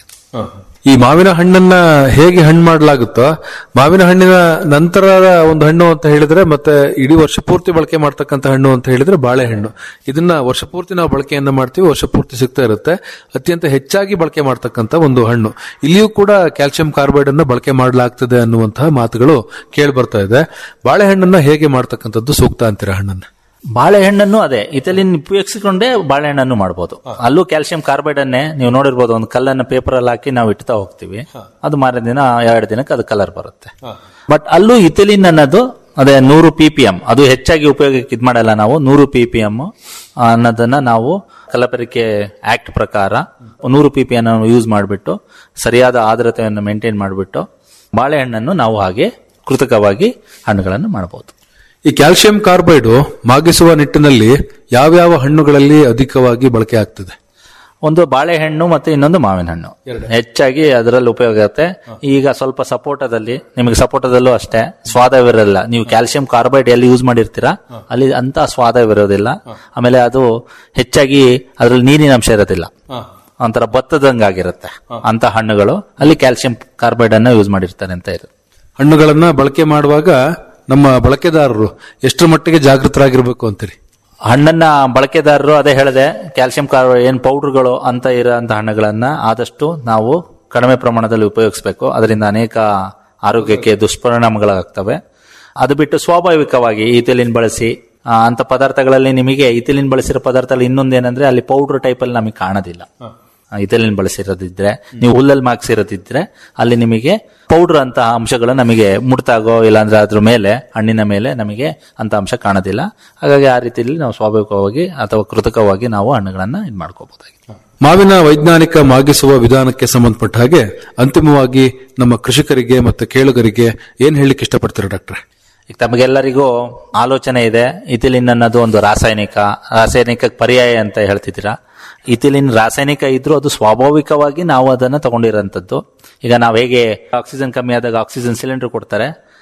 ಈ ಮಾವಿನ ಹಣ್ಣನ್ನ ಹೇಗೆ ಹಣ್ಣು ಮಾಡಲಾಗುತ್ತೋ ಮಾವಿನ ಹಣ್ಣಿನ ನಂತರದ ಒಂದು ಹಣ್ಣು ಅಂತ ಹೇಳಿದ್ರೆ ಮತ್ತೆ ಇಡೀ ವರ್ಷ ಪೂರ್ತಿ ಬಳಕೆ ಮಾಡ್ತಕ್ಕಂಥ ಹಣ್ಣು ಅಂತ ಹೇಳಿದ್ರೆ ಬಾಳೆಹಣ್ಣು ಇದನ್ನ ವರ್ಷ ಪೂರ್ತಿ ನಾವು ಬಳಕೆಯನ್ನ ಮಾಡ್ತೀವಿ ವರ್ಷ ಪೂರ್ತಿ ಸಿಗ್ತಾ ಇರುತ್ತೆ ಅತ್ಯಂತ ಹೆಚ್ಚಾಗಿ ಬಳಕೆ ಮಾಡ್ತಕ್ಕಂಥ ಒಂದು ಹಣ್ಣು ಇಲ್ಲಿಯೂ ಕೂಡ ಕ್ಯಾಲ್ಸಿಯಂ ಕಾರ್ಬೈಡ್ ಅನ್ನ ಬಳಕೆ ಮಾಡಲಾಗ್ತದೆ ಅನ್ನುವಂತಹ ಮಾತುಗಳು ಕೇಳಿ ಬರ್ತಾ ಇದೆ ಬಾಳೆಹಣ್ಣನ್ನ ಹೇಗೆ ಮಾಡ್ತಕ್ಕಂಥದ್ದು ಸೂಕ್ತ ಅಂತೀರ ಹಣ್ಣನ್ನ ಬಾಳೆಹಣ್ಣನ್ನು ಅದೇ ಇಥಲಿನ್ ಉಪಯೋಗಿಸಿಕೊಂಡೇ ಬಾಳೆಹಣ್ಣನ್ನು ಮಾಡಬಹುದು ಅಲ್ಲೂ ಕ್ಯಾಲ್ಸಿಯಂ ಕಾರ್ಬೈಡ್ ಅನ್ನೇ ನೀವು ನೋಡಿರ್ಬೋದು ಒಂದು ಕಲ್ಲನ್ನ ಪೇಪರ್ ಅಲ್ಲಿ ಹಾಕಿ ನಾವು ಇಡ್ತಾ ಹೋಗ್ತೀವಿ ಅದು ಮಾರನೇ ದಿನ ಎರಡು ದಿನಕ್ಕೆ ಅದು ಕಲರ್ ಬರುತ್ತೆ ಬಟ್ ಅಲ್ಲೂ ಇಥಿಲಿನ್ ಅನ್ನೋದು ಅದೇ ನೂರು ಪಿ ಪಿ ಎಂ ಅದು ಹೆಚ್ಚಾಗಿ ಉಪಯೋಗಕ್ಕೆ ಇದು ಮಾಡಲ್ಲ ನಾವು ನೂರು ಪಿ ಪಿ ಎಂ ಅನ್ನೋದನ್ನ ನಾವು ಕಲಬೆರಕೆ ಆಕ್ಟ್ ಪ್ರಕಾರ ನೂರು ಪಿ ಪಿ ಅನ್ನು ಯೂಸ್ ಮಾಡಿಬಿಟ್ಟು ಸರಿಯಾದ ಆರ್ದ್ರತೆಯನ್ನು ಮೇಂಟೈನ್ ಮಾಡಿಬಿಟ್ಟು ಬಾಳೆಹಣ್ಣನ್ನು ನಾವು ಹಾಗೆ ಕೃತಕವಾಗಿ ಹಣ್ಣುಗಳನ್ನು ಮಾಡಬಹುದು ಈ ಕ್ಯಾಲ್ಸಿಯಂ ಕಾರ್ಬೈಡ್ ಮಾಗಿಸುವ ನಿಟ್ಟಿನಲ್ಲಿ ಯಾವ್ಯಾವ ಹಣ್ಣುಗಳಲ್ಲಿ ಅಧಿಕವಾಗಿ ಬಳಕೆ ಆಗ್ತದೆ ಒಂದು ಬಾಳೆಹಣ್ಣು ಮತ್ತೆ ಇನ್ನೊಂದು ಮಾವಿನ ಹಣ್ಣು ಹೆಚ್ಚಾಗಿ ಅದರಲ್ಲಿ ಉಪಯೋಗ ಆಗುತ್ತೆ ಈಗ ಸ್ವಲ್ಪ ಸಪೋಟದಲ್ಲಿ ನಿಮಗೆ ಸಪೋಟದಲ್ಲೂ ಅಷ್ಟೇ ಸ್ವಾದವಿರಲ್ಲ ನೀವು ಕ್ಯಾಲ್ಸಿಯಂ ಕಾರ್ಬೈಡ್ ಎಲ್ಲಿ ಯೂಸ್ ಮಾಡಿರ್ತೀರಾ ಅಲ್ಲಿ ಅಂತ ಸ್ವಾದವಿರೋದಿಲ್ಲ ಆಮೇಲೆ ಅದು ಹೆಚ್ಚಾಗಿ ಅದರಲ್ಲಿ ನೀರಿನ ಅಂಶ ಇರೋದಿಲ್ಲ ಒಂಥರ ಭತ್ತದಂಗಾಗಿರುತ್ತೆ ಅಂತ ಹಣ್ಣುಗಳು ಅಲ್ಲಿ ಕ್ಯಾಲ್ಸಿಯಂ ಕಾರ್ಬೈಡ್ ಅನ್ನ ಯೂಸ್ ಮಾಡಿರ್ತಾರೆ ಅಂತ ಇರುತ್ತೆ ಹಣ್ಣುಗಳನ್ನ ಬಳಕೆ ಮಾಡುವಾಗ ನಮ್ಮ ಬಳಕೆದಾರರು ಎಷ್ಟರ ಮಟ್ಟಿಗೆ ಜಾಗೃತರಾಗಿರ್ಬೇಕು ಅಂತೀರಿ ಹಣ್ಣನ್ನ ಬಳಕೆದಾರರು ಅದೇ ಹೇಳಿದೆ ಕ್ಯಾಲ್ಸಿಯಂ ಕಾರ್ ಏನ್ ಪೌಡರ್ಗಳು ಅಂತ ಇರೋಂಥ ಹಣ್ಣುಗಳನ್ನ ಆದಷ್ಟು ನಾವು ಕಡಿಮೆ ಪ್ರಮಾಣದಲ್ಲಿ ಉಪಯೋಗಿಸಬೇಕು ಅದರಿಂದ ಅನೇಕ ಆರೋಗ್ಯಕ್ಕೆ ದುಷ್ಪರಿಣಾಮಗಳಾಗ್ತವೆ ಅದು ಬಿಟ್ಟು ಸ್ವಾಭಾವಿಕವಾಗಿ ಇಥಿಲಿನ್ ಬಳಸಿ ಆ, ಅಂತ ಪದಾರ್ಥಗಳಲ್ಲಿ ನಿಮಗೆ ಇಥಿಲಿನ್ ಬಳಸಿರೋ ಪದಾರ್ಥದಲ್ಲಿ ಇನ್ನೊಂದೇನಂದ್ರೆ ಅಲ್ಲಿ ಪೌಡರ್ ಟೈಪ್ ಅಲ್ಲಿ ನಮಗೆ ಕಾಣೋದಿಲ್ಲ ಆ, ಇಥಿಲಿನ್ ಬಳಸಿರೋದಿದ್ರೆ ನೀವು ಹುಲ್ಲಲ್ಲಿ ಮಾಕ್ಸಿರೋದಿದ್ರೆ ಅಲ್ಲಿ ನಿಮಗೆ ಪೌಡರ್ ಅಂತ ಅಂಶಗಳು ನಮಗೆ ಮುಟ್ತಾಗೋ ಇಲ್ಲಾಂದ್ರೆ ಅದ್ರ ಮೇಲೆ ಹಣ್ಣಿನ ಮೇಲೆ ನಮಗೆ ಅಂತ ಅಂಶ ಕಾಣೋದಿಲ್ಲ ಹಾಗಾಗಿ ಆ ರೀತಿಯಲ್ಲಿ ನಾವು ಸ್ವಾಭಾವಿಕವಾಗಿ ಅಥವಾ ಕೃತಕವಾಗಿ ನಾವು ಹಣ್ಣುಗಳನ್ನ ಇದು ಮಾಡ್ಕೋಬಹುದಾಗಿದೆ ಮಾವಿನ ವೈಜ್ಞಾನಿಕ ಮಾಗಿಸುವ ವಿಧಾನಕ್ಕೆ ಸಂಬಂಧಪಟ್ಟ ಹಾಗೆ ಅಂತಿಮವಾಗಿ ನಮ್ಮ ಕೃಷಿಕರಿಗೆ ಮತ್ತು ಕೇಳುಗರಿಗೆ ಏನ್ ಹೇಳಲಿಕ್ಕೆ ಇಷ್ಟಪಡ್ತೀರಾ ಡಾಕ್ಟ್ರೆ ಈಗ ತಮಗೆಲ್ಲರಿಗೂ ಆಲೋಚನೆ ಇದೆ ಇಥಿಲಿನ್ ಅನ್ನೋದು ಒಂದು ರಾಸಾಯನಿಕ ರಾಸಾಯನಿಕ ಪರ್ಯಾಯ ಅಂತ ಹೇಳ್ತಿದ್ದೀರಾ ಇಥಿಲಿನ್ ರಾಸಾಯನಿಕ ಇದ್ರೂ ಅದು ಸ್ವಾಭಾವಿಕವಾಗಿ ನಾವು ಅದನ್ನ ತಗೊಂಡಿರೋಂಥದ್ದು ಈಗ ನಾವು ಹೇಗೆ ಆಕ್ಸಿಜನ್ ಕಮ್ಮಿ ಆದಾಗ ಆಕ್ಸಿಜನ್ ಸಿಲಿಂಡರ್ ಕೊಡ್ತಾರೆ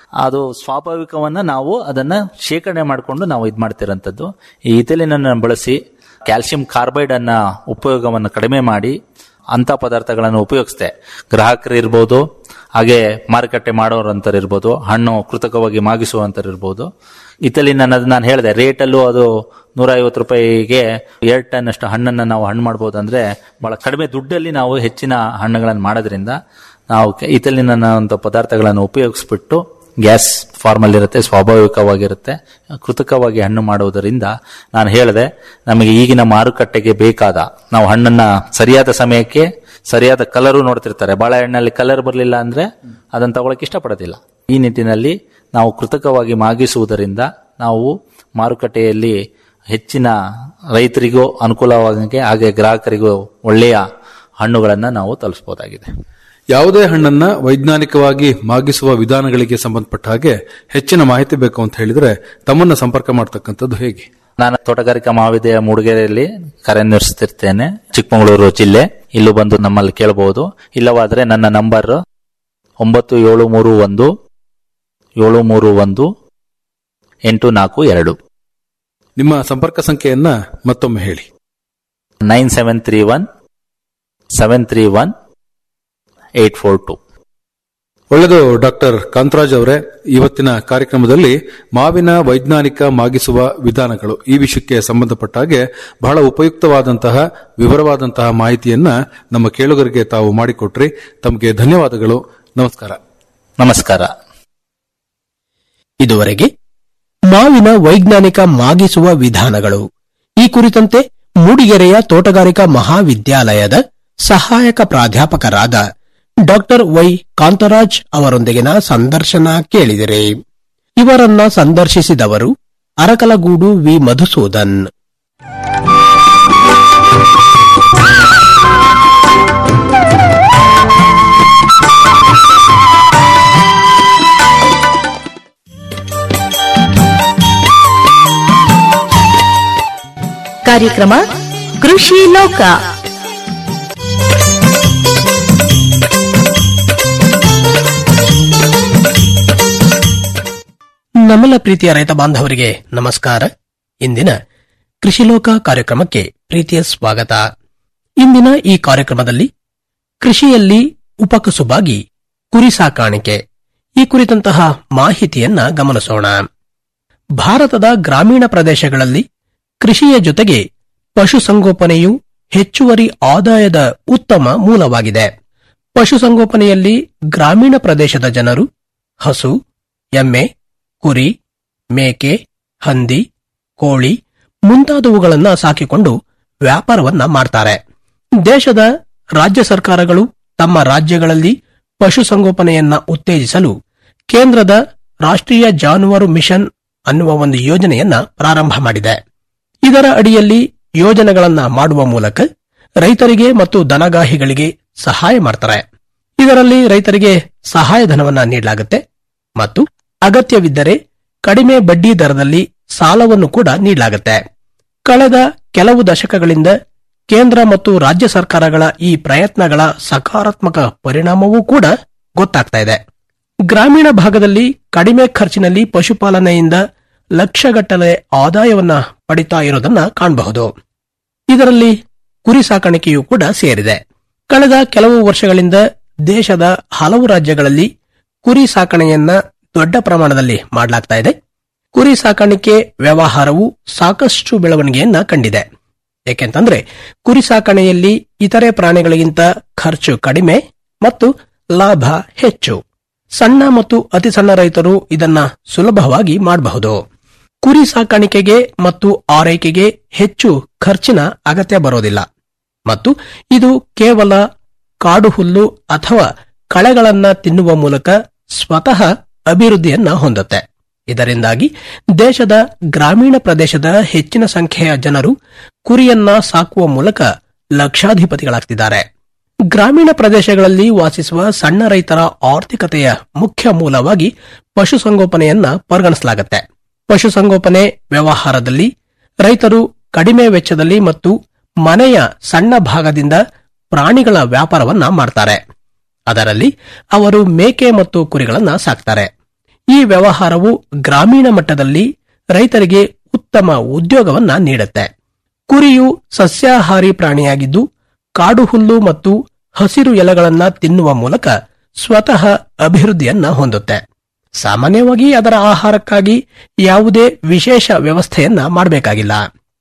ಅದು ಸ್ವಾಭಾವಿಕವನ್ನ ನಾವು ಅದನ್ನ ಶೇಖರಣೆ ಮಾಡಿಕೊಂಡು ನಾವು ಇದು ಮಾಡ್ತಿರೋಂಥದ್ದು ಈ ಇಥಿಲಿನನ್ನು ಬಳಸಿ ಕ್ಯಾಲ್ಸಿಯಂ ಕಾರ್ಬೈಡ್ ಅನ್ನ ಉಪಯೋಗವನ್ನು ಕಡಿಮೆ ಮಾಡಿ ಅಂತ ಪದಾರ್ಥಗಳನ್ನು ಉಪಯೋಗಿಸ್ದೆ ಗ್ರಾಹಕರು ಇರ್ಬೋದು ಹಾಗೆ ಮಾರುಕಟ್ಟೆ ಮಾಡೋರಂತರು ಇರ್ಬೋದು ಹಣ್ಣು ಕೃತಕವಾಗಿ ಮಾಗಿಸುವಂತರು ಇರ್ಬೋದು ಇಥಲಿನ್ ಅನ್ನೋದು ನಾನು ಹೇಳಿದೆ ರೇಟಲ್ಲೂ ಅದು ನೂರ ಐವತ್ತು ರೂಪಾಯಿಗೆ ಎರಡು ಟನ್ ಅಷ್ಟು ಹಣ್ಣನ್ನು ನಾವು ಹಣ್ಣು ಮಾಡ್ಬೋದು ಅಂದ್ರೆ ಬಹಳ ಕಡಿಮೆ ದುಡ್ಡಲ್ಲಿ ನಾವು ಹೆಚ್ಚಿನ ಹಣ್ಣುಗಳನ್ನು ಮಾಡೋದ್ರಿಂದ ನಾವು ಇಥಲಿನ್ ಅನ್ನೋಂಥ ಪದಾರ್ಥಗಳನ್ನು ಉಪಯೋಗಿಸ್ಬಿಟ್ಟು ಗ್ಯಾಸ್ ಫಾರ್ಮಲ್ ಇರುತ್ತೆ ಸ್ವಾಭಾವಿಕವಾಗಿರುತ್ತೆ ಕೃತಕವಾಗಿ ಹಣ್ಣು ಮಾಡುವುದರಿಂದ ನಾನು ಹೇಳಿದೆ ನಮಗೆ ಈಗಿನ ಮಾರುಕಟ್ಟೆಗೆ ಬೇಕಾದ ನಾವು ಹಣ್ಣನ್ನ ಸರಿಯಾದ ಸಮಯಕ್ಕೆ ಸರಿಯಾದ ಕಲರು ನೋಡ್ತಿರ್ತಾರೆ ಬಾಳೆಹಣ್ಣಲ್ಲಿ ಕಲರ್ ಬರಲಿಲ್ಲ ಅಂದ್ರೆ ಅದನ್ನು ತಗೊಳಕ್ ಇಷ್ಟಪಡೋದಿಲ್ಲ ಈ ನಿಟ್ಟಿನಲ್ಲಿ ನಾವು ಕೃತಕವಾಗಿ ಮಾಗಿಸುವುದರಿಂದ ನಾವು ಮಾರುಕಟ್ಟೆಯಲ್ಲಿ ಹೆಚ್ಚಿನ ರೈತರಿಗೂ ಅನುಕೂಲವಾಗಂಗೆ ಹಾಗೆ ಗ್ರಾಹಕರಿಗೂ ಒಳ್ಳೆಯ ಹಣ್ಣುಗಳನ್ನು ನಾವು ತಲುಪಿಸಬಹುದಾಗಿದೆ ಯಾವುದೇ ಹಣ್ಣನ್ನ ವೈಜ್ಞಾನಿಕವಾಗಿ ಮಾಗಿಸುವ ವಿಧಾನಗಳಿಗೆ ಸಂಬಂಧಪಟ್ಟ ಹಾಗೆ ಹೆಚ್ಚಿನ ಮಾಹಿತಿ ಬೇಕು ಅಂತ ಹೇಳಿದ್ರೆ ತಮ್ಮನ್ನ ಸಂಪರ್ಕ ಮಾಡತಕ್ಕಂಥದ್ದು ಹೇಗೆ ನಾನು ತೋಟಗಾರಿಕಾ ಮಹಾವಿದ್ಯಾಲಯ ಮೂಡಿಗೆರೆಯಲ್ಲಿ ಕಾರ್ಯನಿರ್ವಹಿಸುತ್ತಿರ್ತೇನೆ ಚಿಕ್ಕಮಗಳೂರು ಜಿಲ್ಲೆ ಇಲ್ಲೂ ಬಂದು ನಮ್ಮಲ್ಲಿ ಕೇಳಬಹುದು ಇಲ್ಲವಾದ್ರೆ ನನ್ನ ನಂಬರ್ ಒಂಬತ್ತು ಏಳು ಮೂರು ಒಂದು ಏಳು ಮೂರು ಒಂದು ಎಂಟು ನಾಲ್ಕು ಎರಡು ನಿಮ್ಮ ಸಂಪರ್ಕ ಸಂಖ್ಯೆಯನ್ನ ಮತ್ತೊಮ್ಮೆ ಹೇಳಿ nine seven three one seven three one eight four two ಒಳ್ಳೆಯದು ಡಾಕ್ಟರ್ ಕಾಂತರಾಜ್ ಅವರೇ ಇವತ್ತಿನ ಕಾರ್ಯಕ್ರಮದಲ್ಲಿ ಮಾವಿನ ವೈಜ್ಞಾನಿಕ ಮಾಗಿಸುವ ವಿಧಾನಗಳು ಈ ವಿಷಯಕ್ಕೆ ಸಂಬಂಧಪಟ್ಟ ಹಾಗೆ ಬಹಳ ಉಪಯುಕ್ತವಾದಂತಹ ವಿವರವಾದಂತಹ ಮಾಹಿತಿಯನ್ನ ನಮ್ಮ ಕೇಳುಗರಿಗೆ ತಾವು ಮಾಡಿಕೊಟ್ರಿ ತಮಗೆ ಧನ್ಯವಾದಗಳು ನಮಸ್ಕಾರ ನಮಸ್ಕಾರ ಇದುವರೆಗೆ ಮಾವಿನ ವೈಜ್ಞಾನಿಕ ಮಾಗಿಸುವ ವಿಧಾನಗಳು ಈ ಕುರಿತಂತೆ ಮೂಡಿಗೆರೆಯ ತೋಟಗಾರಿಕಾ ಮಹಾವಿದ್ಯಾಲಯದ ಸಹಾಯಕ ಪ್ರಾಧ್ಯಾಪಕರಾದ ಡಾಕ್ಟರ್ ವೈ ಕಾಂತರಾಜ್ ಅವರೊಂದಿಗಿನ ಸಂದರ್ಶನ ಕೇಳಿದಿರಿ ಇವರನ್ನ ಸಂದರ್ಶಿಸಿದವರು ಅರಕಲಗೂಡು ವಿ ಮಧುಸೂದನ್ ಕಾರ್ಯಕ್ರಮ ಕೃಷಿ ಲೋಕ ನಮ್ಮೆಲ್ಲ ಪ್ರೀತಿಯ ರೈತ ಬಾಂಧವರಿಗೆ ನಮಸ್ಕಾರ ಇಂದಿನ ಕೃಷಿಲೋಕ ಕಾರ್ಯಕ್ರಮಕ್ಕೆ ಪ್ರೀತಿಯ ಸ್ವಾಗತ ಇಂದಿನ ಈ ಕಾರ್ಯಕ್ರಮದಲ್ಲಿ ಕೃಷಿಯಲ್ಲಿ ಉಪಕಸುಬಾಗಿ ಕುರಿ ಸಾಕಾಣಿಕೆ ಈ ಕುರಿತಂತಹ ಮಾಹಿತಿಯನ್ನ ಗಮನಿಸೋಣ ಭಾರತದ ಗ್ರಾಮೀಣ ಪ್ರದೇಶಗಳಲ್ಲಿ ಕೃಷಿಯ ಜೊತೆಗೆ ಪಶುಸಂಗೋಪನೆಯು ಹೆಚ್ಚುವರಿ ಆದಾಯದ ಉತ್ತಮ ಮೂಲವಾಗಿದೆ ಪಶುಸಂಗೋಪನೆಯಲ್ಲಿ ಗ್ರಾಮೀಣ ಪ್ರದೇಶದ ಜನರು ಹಸು ಎಮ್ಮೆ ಕುರಿ ಮೇಕೆ ಹಂದಿ ಕೋಳಿ ಮುಂತಾದವುಗಳನ್ನ ಸಾಕಿಕೊಂಡು ವ್ಯಾಪಾರವನ್ನ ಮಾಡ್ತಾರೆ ದೇಶದ ರಾಜ್ಯ ಸರ್ಕಾರಗಳು ತಮ್ಮ ರಾಜ್ಯಗಳಲ್ಲಿ ಪಶುಸಂಗೋಪನೆಯನ್ನ ಉತ್ತೇಜಿಸಲು ಕೇಂದ್ರದ ರಾಷ್ಟ್ರೀಯ ಜಾನುವಾರು ಮಿಷನ್ ಅನ್ನುವ ಒಂದು ಯೋಜನೆಯನ್ನ ಪ್ರಾರಂಭ ಮಾಡಿದೆ ಇದರ ಅಡಿಯಲ್ಲಿ ಯೋಜನೆಗಳನ್ನ ಮಾಡುವ ಮೂಲಕ ರೈತರಿಗೆ ಮತ್ತು ದನಗಾಹಿಗಳಿಗೆ ಸಹಾಯ ಮಾಡ್ತಾರೆ ಇದರಲ್ಲಿ ರೈತರಿಗೆ ಸಹಾಯಧನವನ್ನ ನೀಡಲಾಗುತ್ತೆ ಮತ್ತು ಅಗತ್ಯವಿದ್ದರೆ ಕಡಿಮೆ ಬಡ್ಡಿ ದರದಲ್ಲಿ ಸಾಲವನ್ನು ಕೂಡ ನೀಡಲಾಗುತ್ತೆ ಕಳೆದ ಕೆಲವು ದಶಕಗಳಿಂದ ಕೇಂದ್ರ ಮತ್ತು ರಾಜ್ಯ ಸರ್ಕಾರಗಳ ಈ ಪ್ರಯತ್ನಗಳ ಸಕಾರಾತ್ಮಕ ಪರಿಣಾಮವೂ ಕೂಡ ಗೊತ್ತಾಗ್ತಾ ಇದೆ ಗ್ರಾಮೀಣ ಭಾಗದಲ್ಲಿ ಕಡಿಮೆ ಖರ್ಚಿನಲ್ಲಿ ಪಶುಪಾಲನೆಯಿಂದ ಲಕ್ಷಗಟ್ಟಲೆ ಆದಾಯವನ್ನ ಪಡಿತಾ ಇರೋದನ್ನ ಕಾಣಬಹುದು ಇದರಲ್ಲಿ ಕುರಿ ಸಾಕಾಣಿಕೆಯೂ ಕೂಡ ಸೇರಿದೆ ಕಳೆದ ಕೆಲವು ವರ್ಷಗಳಿಂದ ದೇಶದ ಹಲವು ರಾಜ್ಯಗಳಲ್ಲಿ ಕುರಿ ಸಾಕಣೆಯನ್ನ ದೊಡ್ಡ ಪ್ರಮಾಣದಲ್ಲಿ ಮಾಡಲಾಗ್ತಾ ಇದೆ ಕುರಿ ಸಾಕಾಣಿಕೆ ವ್ಯವಹಾರವು ಸಾಕಷ್ಟು ಬೆಳವಣಿಗೆಯನ್ನ ಕಂಡಿದೆ ಏಕೆಂತಂದ್ರೆ ಕುರಿ ಸಾಕಣೆಯಲ್ಲಿ ಇತರೆ ಪ್ರಾಣಿಗಳಿಗಿಂತ ಖರ್ಚು ಕಡಿಮೆ ಮತ್ತು ಲಾಭ ಹೆಚ್ಚು ಸಣ್ಣ ಮತ್ತು ಅತಿ ಸಣ್ಣ ರೈತರು ಇದನ್ನ ಸುಲಭವಾಗಿ ಮಾಡಬಹುದು ಕುರಿ ಸಾಕಾಣಿಕೆಗೆ ಮತ್ತು ಆರೈಕೆಗೆ ಹೆಚ್ಚು ಖರ್ಚಿನ ಅಗತ್ಯ ಬರೋದಿಲ್ಲ ಮತ್ತು ಇದು ಕೇವಲ ಕಾಡು ಹುಲ್ಲು ಅಥವಾ ಕಳೆಗಳನ್ನ ತಿನ್ನುವ ಮೂಲಕ ಸ್ವತಃ ಅಭಿವೃದ್ಧಿಯನ್ನ ಹೊಂದುತ್ತೆ ಇದರಿಂದಾಗಿ ದೇಶದ ಗ್ರಾಮೀಣ ಪ್ರದೇಶದ ಹೆಚ್ಚಿನ ಸಂಖ್ಯೆಯ ಜನರು ಕುರಿಯನ್ನ ಸಾಕುವ ಮೂಲಕ ಲಕ್ಷಾಧಿಪತಿಗಳಾಗ್ತಿದ್ದಾರೆ ಗ್ರಾಮೀಣ ಪ್ರದೇಶಗಳಲ್ಲಿ ವಾಸಿಸುವ ಸಣ್ಣ ರೈತರ ಆರ್ಥಿಕತೆಯ ಮುಖ್ಯ ಮೂಲವಾಗಿ ಪಶುಸಂಗೋಪನೆಯನ್ನ ಪರಿಗಣಿಸಲಾಗುತ್ತೆ ಪಶುಸಂಗೋಪನೆ ವ್ಯವಹಾರದಲ್ಲಿ ರೈತರು ಕಡಿಮೆ ವೆಚ್ಚದಲ್ಲಿ ಮತ್ತು ಮನೆಯ ಸಣ್ಣ ಭಾಗದಿಂದ ಪ್ರಾಣಿಗಳ ವ್ಯಾಪಾರವನ್ನ ಮಾಡ್ತಾರೆ ಅದರಲ್ಲಿ ಅವರು ಮೇಕೆ ಮತ್ತು ಕುರಿಗಳನ್ನ ಸಾಕ್ತಾರೆ ಈ ವ್ಯವಹಾರವು ಗ್ರಾಮೀಣ ಮಟ್ಟದಲ್ಲಿ ರೈತರಿಗೆ ಉತ್ತಮ ಉದ್ಯೋಗವನ್ನ ನೀಡುತ್ತೆ ಕುರಿಯು ಸಸ್ಯಾಹಾರಿ ಪ್ರಾಣಿಯಾಗಿದ್ದು ಕಾಡು ಹುಲ್ಲು ಮತ್ತು ಹಸಿರು ಎಲೆಗಳನ್ನ ತಿನ್ನುವ ಮೂಲಕ ಸ್ವತಃ ಅಭಿವೃದ್ಧಿಯನ್ನ ಹೊಂದುತ್ತೆ ಸಾಮಾನ್ಯವಾಗಿ ಅದರ ಆಹಾರಕ್ಕಾಗಿ ಯಾವುದೇ ವಿಶೇಷ ವ್ಯವಸ್ಥೆಯನ್ನ ಮಾಡಬೇಕಾಗಿಲ್ಲ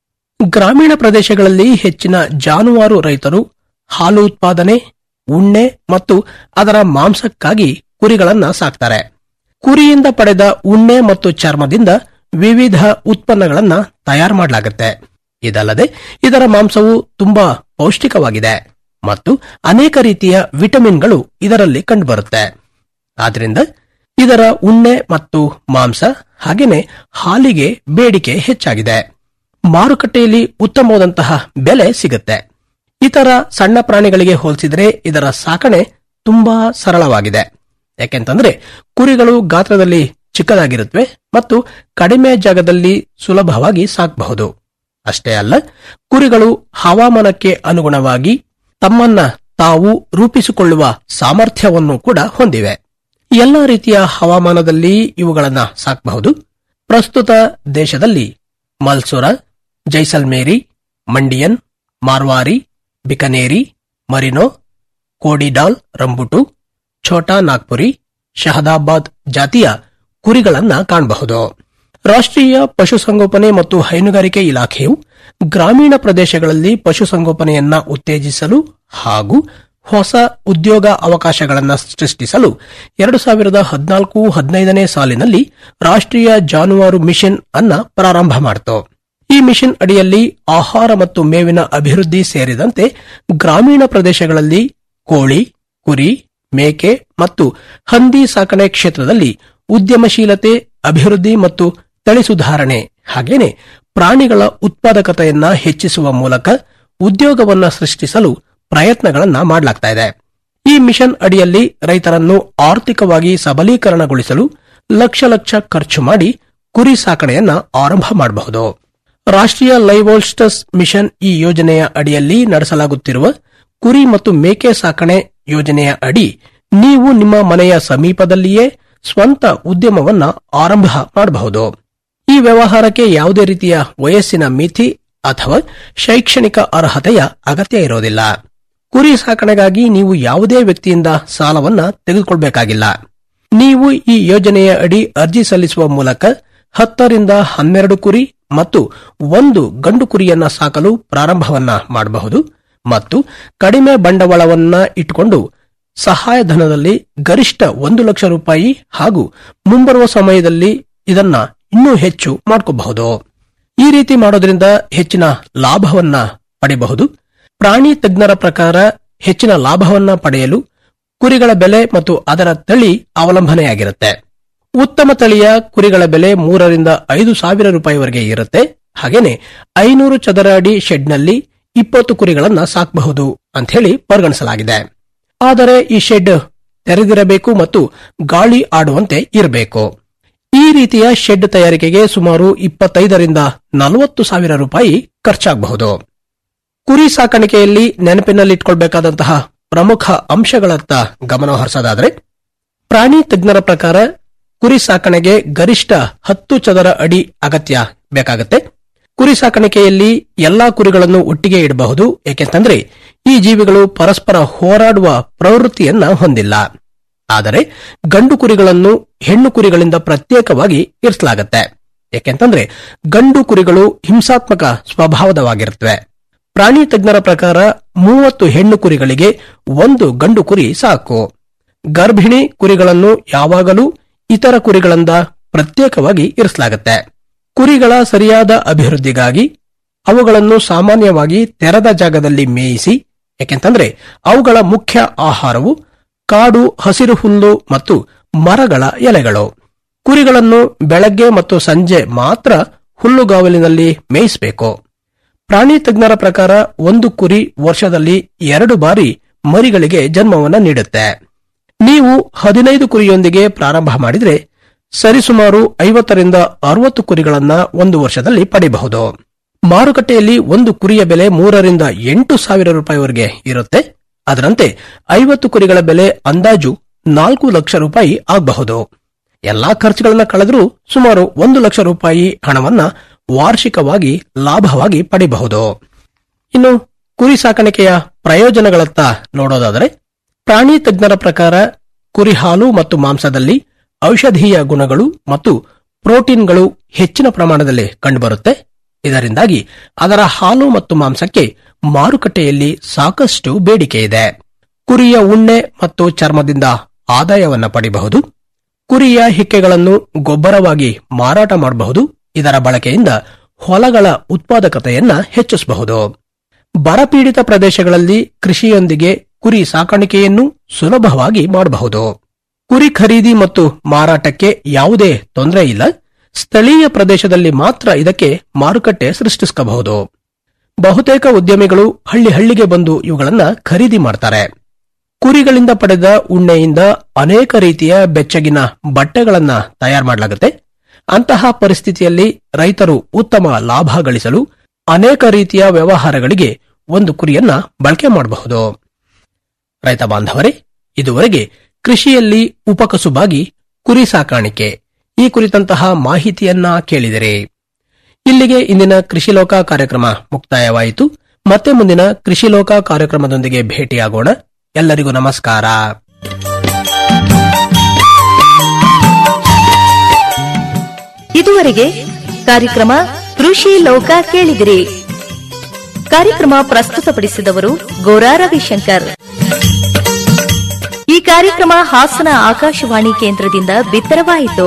ಗ್ರಾಮೀಣ ಪ್ರದೇಶಗಳಲ್ಲಿ ಹೆಚ್ಚಿನ ಜಾನುವಾರು ರೈತರು ಹಾಲು ಉತ್ಪಾದನೆ ಉಣ್ಣೆ ಮತ್ತು ಅದರ ಮಾಂಸಕ್ಕಾಗಿ ಕುರಿಗಳನ್ನ ಸಾಕ್ತಾರೆ ಕುರಿಯಿಂದ ಪಡೆದ ಉಣ್ಣೆ ಮತ್ತು ಚರ್ಮದಿಂದ ವಿವಿಧ ಉತ್ಪನ್ನಗಳನ್ನ ತಯಾರು ಮಾಡಲಾಗುತ್ತೆ ಇದಲ್ಲದೆ ಇದರ ಮಾಂಸವು ತುಂಬಾ ಪೌಷ್ಟಿಕವಾಗಿದೆ ಮತ್ತು ಅನೇಕ ರೀತಿಯ ವಿಟಮಿನ್ಗಳು ಇದರಲ್ಲಿ ಕಂಡುಬರುತ್ತೆ ಆದ್ರಿಂದ ಇದರ ಉಣ್ಣೆ ಮತ್ತು ಮಾಂಸ ಹಾಗೇನೆ ಹಾಲಿಗೆ ಬೇಡಿಕೆ ಹೆಚ್ಚಾಗಿದೆ ಮಾರುಕಟ್ಟೆಯಲ್ಲಿ ಉತ್ತಮವಾದಂತಹ ಬೆಲೆ ಸಿಗುತ್ತೆ ಇತರ ಸಣ್ಣ ಪ್ರಾಣಿಗಳಿಗೆ ಹೋಲಿಸಿದರೆ ಇದರ ಸಾಕಣೆ ತುಂಬಾ ಸರಳವಾಗಿದೆ ಯಾಕೆಂತಂದ್ರೆ ಕುರಿಗಳು ಗಾತ್ರದಲ್ಲಿ ಚಿಕ್ಕದಾಗಿರುತ್ತವೆ ಮತ್ತು ಕಡಿಮೆ ಜಾಗದಲ್ಲಿ ಸುಲಭವಾಗಿ ಸಾಕಬಹುದು ಅಷ್ಟೇ ಅಲ್ಲ ಕುರಿಗಳು ಹವಾಮಾನಕ್ಕೆ ಅನುಗುಣವಾಗಿ ತಮ್ಮನ್ನ ತಾವು ರೂಪಿಸಿಕೊಳ್ಳುವ ಸಾಮರ್ಥ್ಯವನ್ನು ಕೂಡ ಹೊಂದಿವೆ ಎಲ್ಲ ರೀತಿಯ ಹವಾಮಾನದಲ್ಲಿ ಇವುಗಳನ್ನ ಸಾಕಬಹುದು ಪ್ರಸ್ತುತ ದೇಶದಲ್ಲಿ ಮಲ್ಸುರ ಜೈಸಲ್ಮೇರಿ ಮಂಡಿಯನ್ ಮಾರ್ವಾರಿ ಬಿಕನೇರಿ ಮರಿನೋ ಕೋಡಿಡಾಲ್ ರಂಬುಟು ಛೋಟಾ ನಾಗ್ಪುರಿ ಶಹದಾಬಾದ್ ಜಾತಿಯ ಕುರಿಗಳನ್ನ ಕಾಣಬಹುದು ರಾಷ್ಟ್ರೀಯ ಪಶುಸಂಗೋಪನೆ ಮತ್ತು ಹೈನುಗಾರಿಕೆ ಇಲಾಖೆಯು ಗ್ರಾಮೀಣ ಪ್ರದೇಶಗಳಲ್ಲಿ ಪಶುಸಂಗೋಪನೆಯನ್ನ ಉತ್ತೇಜಿಸಲು ಹಾಗೂ ಹೊಸ ಉದ್ಯೋಗ ಅವಕಾಶಗಳನ್ನು ಸೃಷ್ಟಿಸಲು ಎರಡು ಸಾವಿರದ ಹದಿನಾಲ್ಕು ಹದಿನೈದನೇ ಸಾಲಿನಲ್ಲಿ ರಾಷ್ಟ್ರೀಯ ಜಾನುವಾರು ಮಿಷನ್ ಅನ್ನ ಪ್ರಾರಂಭ ಮಾಡಿತು ಈ ಮಿಷನ್ ಅಡಿಯಲ್ಲಿ ಆಹಾರ ಮತ್ತು ಮೇವಿನ ಅಭಿವೃದ್ಧಿ ಸೇರಿದಂತೆ ಗ್ರಾಮೀಣ ಪ್ರದೇಶಗಳಲ್ಲಿ ಕೋಳಿ ಕುರಿ ಮೇಕೆ ಮತ್ತು ಹಂದಿ ಸಾಕಣೆ ಕ್ಷೇತ್ರದಲ್ಲಿ ಉದ್ಯಮಶೀಲತೆ ಅಭಿವೃದ್ಧಿ ಮತ್ತು ತಳಿ ಸುಧಾರಣೆ ಹಾಗೇನೆ ಪ್ರಾಣಿಗಳ ಉತ್ಪಾದಕತೆಯನ್ನ ಹೆಚ್ಚಿಸುವ ಮೂಲಕ ಉದ್ಯೋಗವನ್ನ ಸೃಷ್ಟಿಸಲು ಪ್ರಯತ್ನಗಳನ್ನ ಮಾಡಲಾಗ್ತಾ ಇದೆ ಈ ಮಿಷನ್ ಅಡಿಯಲ್ಲಿ ರೈತರನ್ನು ಆರ್ಥಿಕವಾಗಿ ಸಬಲೀಕರಣಗೊಳಿಸಲು ಲಕ್ಷ ಲಕ್ಷ ಖರ್ಚು ಮಾಡಿ ಕುರಿ ಸಾಕಣೆಯನ್ನ ಆರಂಭ ಮಾಡಬಹುದು ರಾಷ್ಟ್ರೀಯ ಲೈವೋಲ್ಸ್ಟಸ್ ಮಿಷನ್ ಈ ಯೋಜನೆಯ ಅಡಿಯಲ್ಲಿ ನಡೆಸಲಾಗುತ್ತಿರುವ ಕುರಿ ಮತ್ತು ಮೇಕೆ ಸಾಕಣೆ ಯೋಜನೆಯ ಅಡಿ ನೀವು ನಿಮ್ಮ ಮನೆಯ ಸಮೀಪದಲ್ಲಿಯೇ ಸ್ವಂತ ಉದ್ಯಮವನ್ನ ಆರಂಭ ಮಾಡಬಹುದು ಈ ವ್ಯವಹಾರಕ್ಕೆ ಯಾವುದೇ ರೀತಿಯ ವಯಸ್ಸಿನ ಮಿತಿ ಅಥವಾ ಶೈಕ್ಷಣಿಕ ಅರ್ಹತೆಯ ಅಗತ್ಯ ಇರೋದಿಲ್ಲ ಕುರಿ ಸಾಕಣೆಗಾಗಿ ನೀವು ಯಾವುದೇ ವ್ಯಕ್ತಿಯಿಂದ ಸಾಲವನ್ನ ತೆಗೆದುಕೊಳ್ಬೇಕಾಗಿಲ್ಲ ನೀವು ಈ ಯೋಜನೆಯ ಅಡಿ ಅರ್ಜಿ ಸಲ್ಲಿಸುವ ಮೂಲಕ ಹತ್ತರಿಂದ ಹನ್ನೆರಡು ಕುರಿ ಮತ್ತು ಒಂದು ಗಂಡು ಕುರಿಯನ್ನ ಸಾಕಲು ಪ್ರಾರಂಭವನ್ನ ಮಾಡಬಹುದು ಮತ್ತು ಕಡಿಮೆ ಬಂಡವಾಳವನ್ನ ಇಟ್ಟುಕೊಂಡು ಸಹಾಯಧನದಲ್ಲಿ ಗರಿಷ್ಠ ಒಂದು ಲಕ್ಷ ರೂಪಾಯಿ ಹಾಗೂ ಮುಂಬರುವ ಸಮಯದಲ್ಲಿ ಇದನ್ನ ಇನ್ನೂ ಹೆಚ್ಚು ಮಾಡ್ಕೋಬಹುದು ಈ ರೀತಿ ಮಾಡೋದ್ರಿಂದ ಹೆಚ್ಚಿನ ಲಾಭವನ್ನ ಪಡೆಯಬಹುದು ಪ್ರಾಣಿ ತಜ್ಞರ ಪ್ರಕಾರ ಹೆಚ್ಚಿನ ಲಾಭವನ್ನ ಪಡೆಯಲು ಕುರಿಗಳ ಬೆಲೆ ಮತ್ತು ಅದರ ತಳಿ ಅವಲಂಬನೆಯಾಗಿರುತ್ತೆ ಉತ್ತಮ ತಳಿಯ ಕುರಿಗಳ ಬೆಲೆ ಮೂರರಿಂದ ಐದು ಸಾವಿರ ರೂಪಾಯಿವರೆಗೆ ಇರುತ್ತೆ ಹಾಗೇನೆ ಐನೂರು ಚದರ ಅಡಿ ಶೆಡ್ನಲ್ಲಿ ಇಪ್ಪತ್ತು ಕುರಿಗಳನ್ನ ಸಾಕಬಹುದು ಅಂತ ಹೇಳಿ ಪರಿಗಣಿಸಲಾಗಿದೆ ಆದರೆ ಈ ಶೆಡ್ ತೆರೆದಿರಬೇಕು ಮತ್ತು ಗಾಳಿ ಆಡುವಂತೆ ಇರಬೇಕು ಈ ರೀತಿಯ ಶೆಡ್ ತಯಾರಿಕೆಗೆ ಸುಮಾರು ಇಪ್ಪತ್ತೈದರಿಂದ ನಲವತ್ತು ಸಾವಿರ ರೂಪಾಯಿ ಖರ್ಚಾಗಬಹುದು ಕುರಿ ಸಾಕಾಣಿಕೆಯಲ್ಲಿ ನೆನಪಿನಲ್ಲಿಟ್ಕೊಳ್ಬೇಕಾದಂತಹ ಪ್ರಮುಖ ಅಂಶಗಳತ್ತ ಗಮನ ಹರಿಸೋದಾದರೆ ಪ್ರಾಣಿ ತಜ್ಞರ ಪ್ರಕಾರ ಕುರಿ ಸಾಕಣೆಗೆ ಗರಿಷ್ಠ ಹತ್ತು ಚದರ ಅಡಿ ಅಗತ್ಯ ಬೇಕಾಗುತ್ತೆ ಕುರಿ ಸಾಕಾಣಿಕೆಯಲ್ಲಿ ಎಲ್ಲಾ ಕುರಿಗಳನ್ನು ಒಟ್ಟಿಗೆ ಇಡಬಹುದು ಏಕೆಂತಂದ್ರೆ ಈ ಜೀವಿಗಳು ಪರಸ್ಪರ ಹೋರಾಡುವ ಪ್ರವೃತ್ತಿಯನ್ನ ಹೊಂದಿಲ್ಲ ಆದರೆ ಗಂಡು ಕುರಿಗಳನ್ನು ಹೆಣ್ಣು ಕುರಿಗಳಿಂದ ಪ್ರತ್ಯೇಕವಾಗಿ ಇರಿಸಲಾಗುತ್ತೆ ಏಕೆಂತಂದ್ರೆ ಗಂಡು ಕುರಿಗಳು ಹಿಂಸಾತ್ಮಕ ಸ್ವಭಾವದವಾಗಿರುತ್ತವೆ ಪ್ರಾಣಿ ತಜ್ಞರ ಪ್ರಕಾರ ಮೂವತ್ತು ಹೆಣ್ಣು ಕುರಿಗಳಿಗೆ ಒಂದು ಗಂಡು ಕುರಿ ಸಾಕು ಗರ್ಭಿಣಿ ಕುರಿಗಳನ್ನು ಯಾವಾಗಲೂ ಇತರ ಕುರಿಗಳಿಂದ ಪ್ರತ್ಯೇಕವಾಗಿ ಇರಿಸಲಾಗುತ್ತೆ ಕುರಿಗಳ ಸರಿಯಾದ ಅಭಿವೃದ್ಧಿಗಾಗಿ ಅವುಗಳನ್ನು ಸಾಮಾನ್ಯವಾಗಿ ತೆರೆದ ಜಾಗದಲ್ಲಿ ಮೇಯಿಸಿ ಯಾಕೆಂತಂದ್ರೆ ಅವುಗಳ ಮುಖ್ಯ ಆಹಾರವು ಕಾಡು ಹಸಿರು ಹುಲ್ಲು ಮತ್ತು ಮರಗಳ ಎಲೆಗಳು ಕುರಿಗಳನ್ನು ಬೆಳಗ್ಗೆ ಮತ್ತು ಸಂಜೆ ಮಾತ್ರ ಹುಲ್ಲುಗಾವಲಿನಲ್ಲಿ ಮೇಯಿಸಬೇಕು ಪ್ರಾಣಿ ತಜ್ಞರ ಪ್ರಕಾರ ಒಂದು ಕುರಿ ವರ್ಷದಲ್ಲಿ ಎರಡು ಬಾರಿ ಮರಿಗಳಿಗೆ ಜನ್ಮವನ್ನ ನೀಡುತ್ತೆ ನೀವು ಹದಿನೈದು ಕುರಿಯೊಂದಿಗೆ ಪ್ರಾರಂಭ ಮಾಡಿದ್ರೆ ಸರಿಸುಮಾರು ಐವತ್ತರಿಂದ ಅರವತ್ತು ಕುರಿಗಳನ್ನ ಒಂದು ವರ್ಷದಲ್ಲಿ ಪಡೆಯಬಹುದು ಮಾರುಕಟ್ಟೆಯಲ್ಲಿ ಒಂದು ಕುರಿಯ ಬೆಲೆ ಮೂರರಿಂದ ಎಂಟು ಸಾವಿರ ರೂಪಾಯಿವರೆಗೆ ಇರುತ್ತೆ ಅದರಂತೆ ಐವತ್ತು ಕುರಿಗಳ ಬೆಲೆ ಅಂದಾಜು ನಾಲ್ಕು ಲಕ್ಷ ರೂಪಾಯಿ ಆಗಬಹುದು ಎಲ್ಲಾ ಖರ್ಚುಗಳನ್ನ ಕಳೆದರೂ ಸುಮಾರು ಒಂದು ಲಕ್ಷ ರೂಪಾಯಿ ಹಣವನ್ನ ವಾರ್ಷಿಕವಾಗಿ ಲಾಭವಾಗಿ ಪಡೆಯಬಹುದು ಇನ್ನು ಕುರಿ ಸಾಕಾಣಿಕೆಯ ಪ್ರಯೋಜನಗಳತ್ತ ನೋಡೋದಾದರೆ ಪ್ರಾಣಿ ತಜ್ಞರ ಪ್ರಕಾರ ಕುರಿ ಹಾಲು ಮತ್ತು ಮಾಂಸದಲ್ಲಿ ಔಷಧೀಯ ಗುಣಗಳು ಮತ್ತು ಪ್ರೋಟೀನ್ಗಳು ಹೆಚ್ಚಿನ ಪ್ರಮಾಣದಲ್ಲಿ ಕಂಡುಬರುತ್ತೆ ಇದರಿಂದಾಗಿ ಅದರ ಹಾಲು ಮತ್ತು ಮಾಂಸಕ್ಕೆ ಮಾರುಕಟ್ಟೆಯಲ್ಲಿ ಸಾಕಷ್ಟು ಬೇಡಿಕೆ ಇದೆ ಕುರಿಯ ಉಣ್ಣೆ ಮತ್ತು ಚರ್ಮದಿಂದ ಆದಾಯವನ್ನ ಪಡೆಯಬಹುದು ಕುರಿಯ ಹಿಕ್ಕೆಗಳನ್ನು ಗೊಬ್ಬರವಾಗಿ ಮಾರಾಟ ಮಾಡಬಹುದು ಇದರ ಬಳಕೆಯಿಂದ ಹೊಲಗಳ ಉತ್ಪಾದಕತೆಯನ್ನ ಹೆಚ್ಚಿಸಬಹುದು ಬರಪೀಡಿತ ಪ್ರದೇಶಗಳಲ್ಲಿ ಕೃಷಿಯೊಂದಿಗೆ ಕುರಿ ಸಾಕಾಣಿಕೆಯನ್ನು ಸುಲಭವಾಗಿ ಮಾಡಬಹುದು ಕುರಿ ಖರೀದಿ ಮತ್ತು ಮಾರಾಟಕ್ಕೆ ಯಾವುದೇ ತೊಂದರೆ ಇಲ್ಲ ಸ್ಥಳೀಯ ಪ್ರದೇಶದಲ್ಲಿ ಮಾತ್ರ ಇದಕ್ಕೆ ಮಾರುಕಟ್ಟೆ ಸೃಷ್ಟಿಸಬಹುದು ಬಹುತೇಕ ಉದ್ಯಮಿಗಳು ಹಳ್ಳಿ ಹಳ್ಳಿಗೆ ಬಂದು ಇವುಗಳನ್ನ ಖರೀದಿ ಮಾಡ್ತಾರೆ ಕುರಿಗಳಿಂದ ಪಡೆದ ಉಣ್ಣೆಯಿಂದ ಅನೇಕ ರೀತಿಯ ಬೆಚ್ಚಗಿನ ಬಟ್ಟೆಗಳನ್ನ ತಯಾರು ಮಾಡಲಾಗುತ್ತೆ ಅಂತಹ ಪರಿಸ್ಥಿತಿಯಲ್ಲಿ ರೈತರು ಉತ್ತಮ ಲಾಭ ಗಳಿಸಲು ಅನೇಕ ರೀತಿಯ ವ್ಯವಹಾರಗಳಿಗೆ ಒಂದು ಕುರಿಯನ್ನ ಬಳಕೆ ಮಾಡಬಹುದು ರೈತ ಬಾಂಧವರೇ ಇದುವರೆಗೆ ಕೃಷಿಯಲ್ಲಿ ಉಪಕಸುಬಾಗಿ ಕುರಿ ಸಾಕಾಣಿಕೆ ಈ ಕುರಿತಂತಹ ಮಾಹಿತಿಯನ್ನ ಕೇಳಿದರೆ ಇಲ್ಲಿಗೆ ಇಂದಿನ ಕೃಷಿ ಲೋಕ ಕಾರ್ಯಕ್ರಮ ಮುಕ್ತಾಯವಾಯಿತು ಮತ್ತೆ ಮುಂದಿನ ಕೃಷಿ ಲೋಕ ಕಾರ್ಯಕ್ರಮದೊಂದಿಗೆ ಭೇಟಿಯಾಗೋಣ ಎಲ್ಲರಿಗೂ ನಮಸ್ಕಾರ ಇದುವರೆಗೆ ಕಾರ್ಯಕ್ರಮ ಕೃಷಿ ಲೋಕ ಕೇಳಿದಿರಿ ಕಾರ್ಯಕ್ರಮ ಪ್ರಸ್ತುತಪಡಿಸಿದವರು ಗೋರಾ ರವಿಶಂಕರ್ ಈ ಕಾರ್ಯಕ್ರಮ ಹಾಸನ ಆಕಾಶವಾಣಿ ಕೇಂದ್ರದಿಂದ ಬಿತ್ತರವಾಯಿತು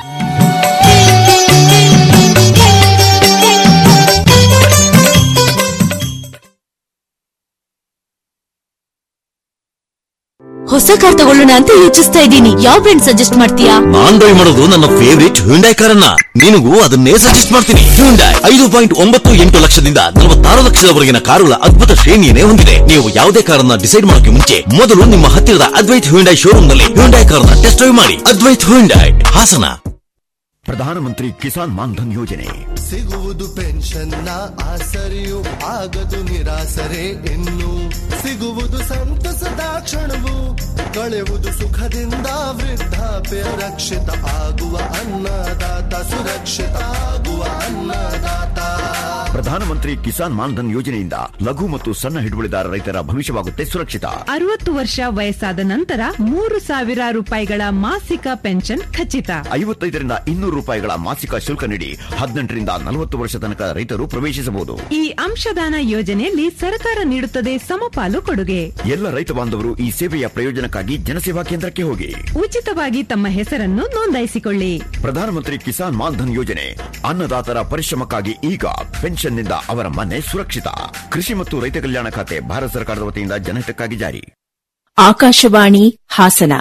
ಹೊಸ ಕಾರ್ ತಗೊಳ್ಳೋಣ ಅಂತ ಯೋಚಿಸ್ತಾ ಇದ್ದೀನಿ ಯಾವ ಬ್ರ್ಯಾಂಡ್ ಸಜೆಸ್ಟ್ ಮಾಡ್ತೀಯಾ ನಾನ್ ಬೈ ಮಾಡೋದು ನನ್ನ ಫೇವರಿಟ್ ಹ್ಯುಂಡೈ ಕಾರನ್ನ ನಿನಗೂ ಅದನ್ನೇ ಸಜೆಸ್ಟ್ ಮಾಡ್ತೀನಿ ಹ್ಯುಂಡೈ ಐದು ಪಾಯಿಂಟ್ ಒಂಬತ್ತು ಎಂಟು ಲಕ್ಷದಿಂದ ನಲವತ್ತಾರು ಲಕ್ಷದವರೆಗಿನ ಕಾರುಗಳ ಅದ್ಭುತ ಶ್ರೇಣಿಯನ್ನೇ ಹೊಂದಿದೆ ನೀವು ಯಾವುದೇ ಕಾರನ್ನ ಡಿಸೈಡ್ ಮಾಡೋಕೆ ಮುಂಚೆ ಮೊದಲು ನಿಮ್ಮ ಹತ್ತಿರದ ಅದ್ವೈತ್ ಹ್ಯುಂಡೈ ಶೋರೂಮ್ ನಲ್ಲಿ ಹ್ಯುಂಡೈ ಕಾರನ್ನ ಟೆಸ್ಟ್ ಡ್ರೈವ್ ಮಾಡಿ ಅದ್ವೈತ್ ಹ್ಯುಂಡೈ ಹಾಸನ ಪ್ರಧಾನಮಂತ್ರಿ ಕಿಸಾನ್ ಮಾನ್ಧನ್ ಯೋಜನೆ ಸಿಗುವುದು ಪೆನ್ಷನ್ನ ಆಸರೆಯು ಆಗದು ನಿರಾಸರೆ ಇನ್ನು ಸಿಗುವುದು ಸಂತಸದ ಕ್ಷಣವು ಕಳೆಯುವುದು ಸುಖದಿಂದ ವೃದ್ಧಾಪ್ಯ ರಕ್ಷಿತ ಆಗುವ ಅನ್ನದಾತ ಸುರಕ್ಷಿತ ಆಗುವ ಅನ್ನದಾತ ಪ್ರಧಾನಮಂತ್ರಿ ಕಿಸಾನ್ ಮಾನ್ಧನ್ ಯೋಜನೆಯಿಂದ ಲಘು ಮತ್ತು ಸಣ್ಣ ಹಿಡುವಳಿದಾರ ರೈತರ ಭವಿಷ್ಯವಾಗುತ್ತೆ ಸುರಕ್ಷಿತ ಅರವತ್ತು ವರ್ಷ ವಯಸ್ಸಾದ ನಂತರ ಮೂರು ಸಾವಿರ ರೂಪಾಯಿಗಳ ಮಾಸಿಕ ಪೆನ್ಷನ್ ಖಚಿತ ಐವತ್ತೈದರಿಂದ ಇನ್ನೂರು ರೂಪಾಯಿಗಳ ಮಾಸಿಕ ಶುಲ್ಕ ನೀಡಿ ಹದಿನೆಂಟರಿಂದ ನಲವತ್ತು ವರ್ಷ ತನಕ ರೈತರು ಪ್ರವೇಶಿಸಬಹುದು ಈ ಅಂಶದಾನ ಯೋಜನೆಯಲ್ಲಿ ಸರ್ಕಾರ ನೀಡುತ್ತದೆ ಸಮಪಾಲು ಕೊಡುಗೆ ಎಲ್ಲ ರೈತ ಬಾಂಧವರು ಈ ಸೇವೆಯ ಪ್ರಯೋಜನಕ್ಕಾಗಿ ಜನಸೇವಾ ಕೇಂದ್ರಕ್ಕೆ ಹೋಗಿ ಉಚಿತವಾಗಿ ತಮ್ಮ ಹೆಸರನ್ನು ನೋಂದಾಯಿಸಿಕೊಳ್ಳಿ ಪ್ರಧಾನಮಂತ್ರಿ ಕಿಸಾನ್ ಮಾನ್ಧನ್ ಯೋಜನೆ ಅನ್ನದಾತರ ಪರಿಶ್ರಮಕ್ಕಾಗಿ ಈಗ ಪೆನ್ಷನ್ನಿಂದ ಅವರ ಮನೆ ಸುರಕ್ಷಿತ ಕೃಷಿ ಮತ್ತು ರೈತ ಕಲ್ಯಾಣ ಖಾತೆ ಭಾರತ ಸರ್ಕಾರದ ವತಿಯಿಂದ ಜನಹಿತಕ್ಕಾಗಿ ಜಾರಿ ಆಕಾಶವಾಣಿ ಹಾಸನ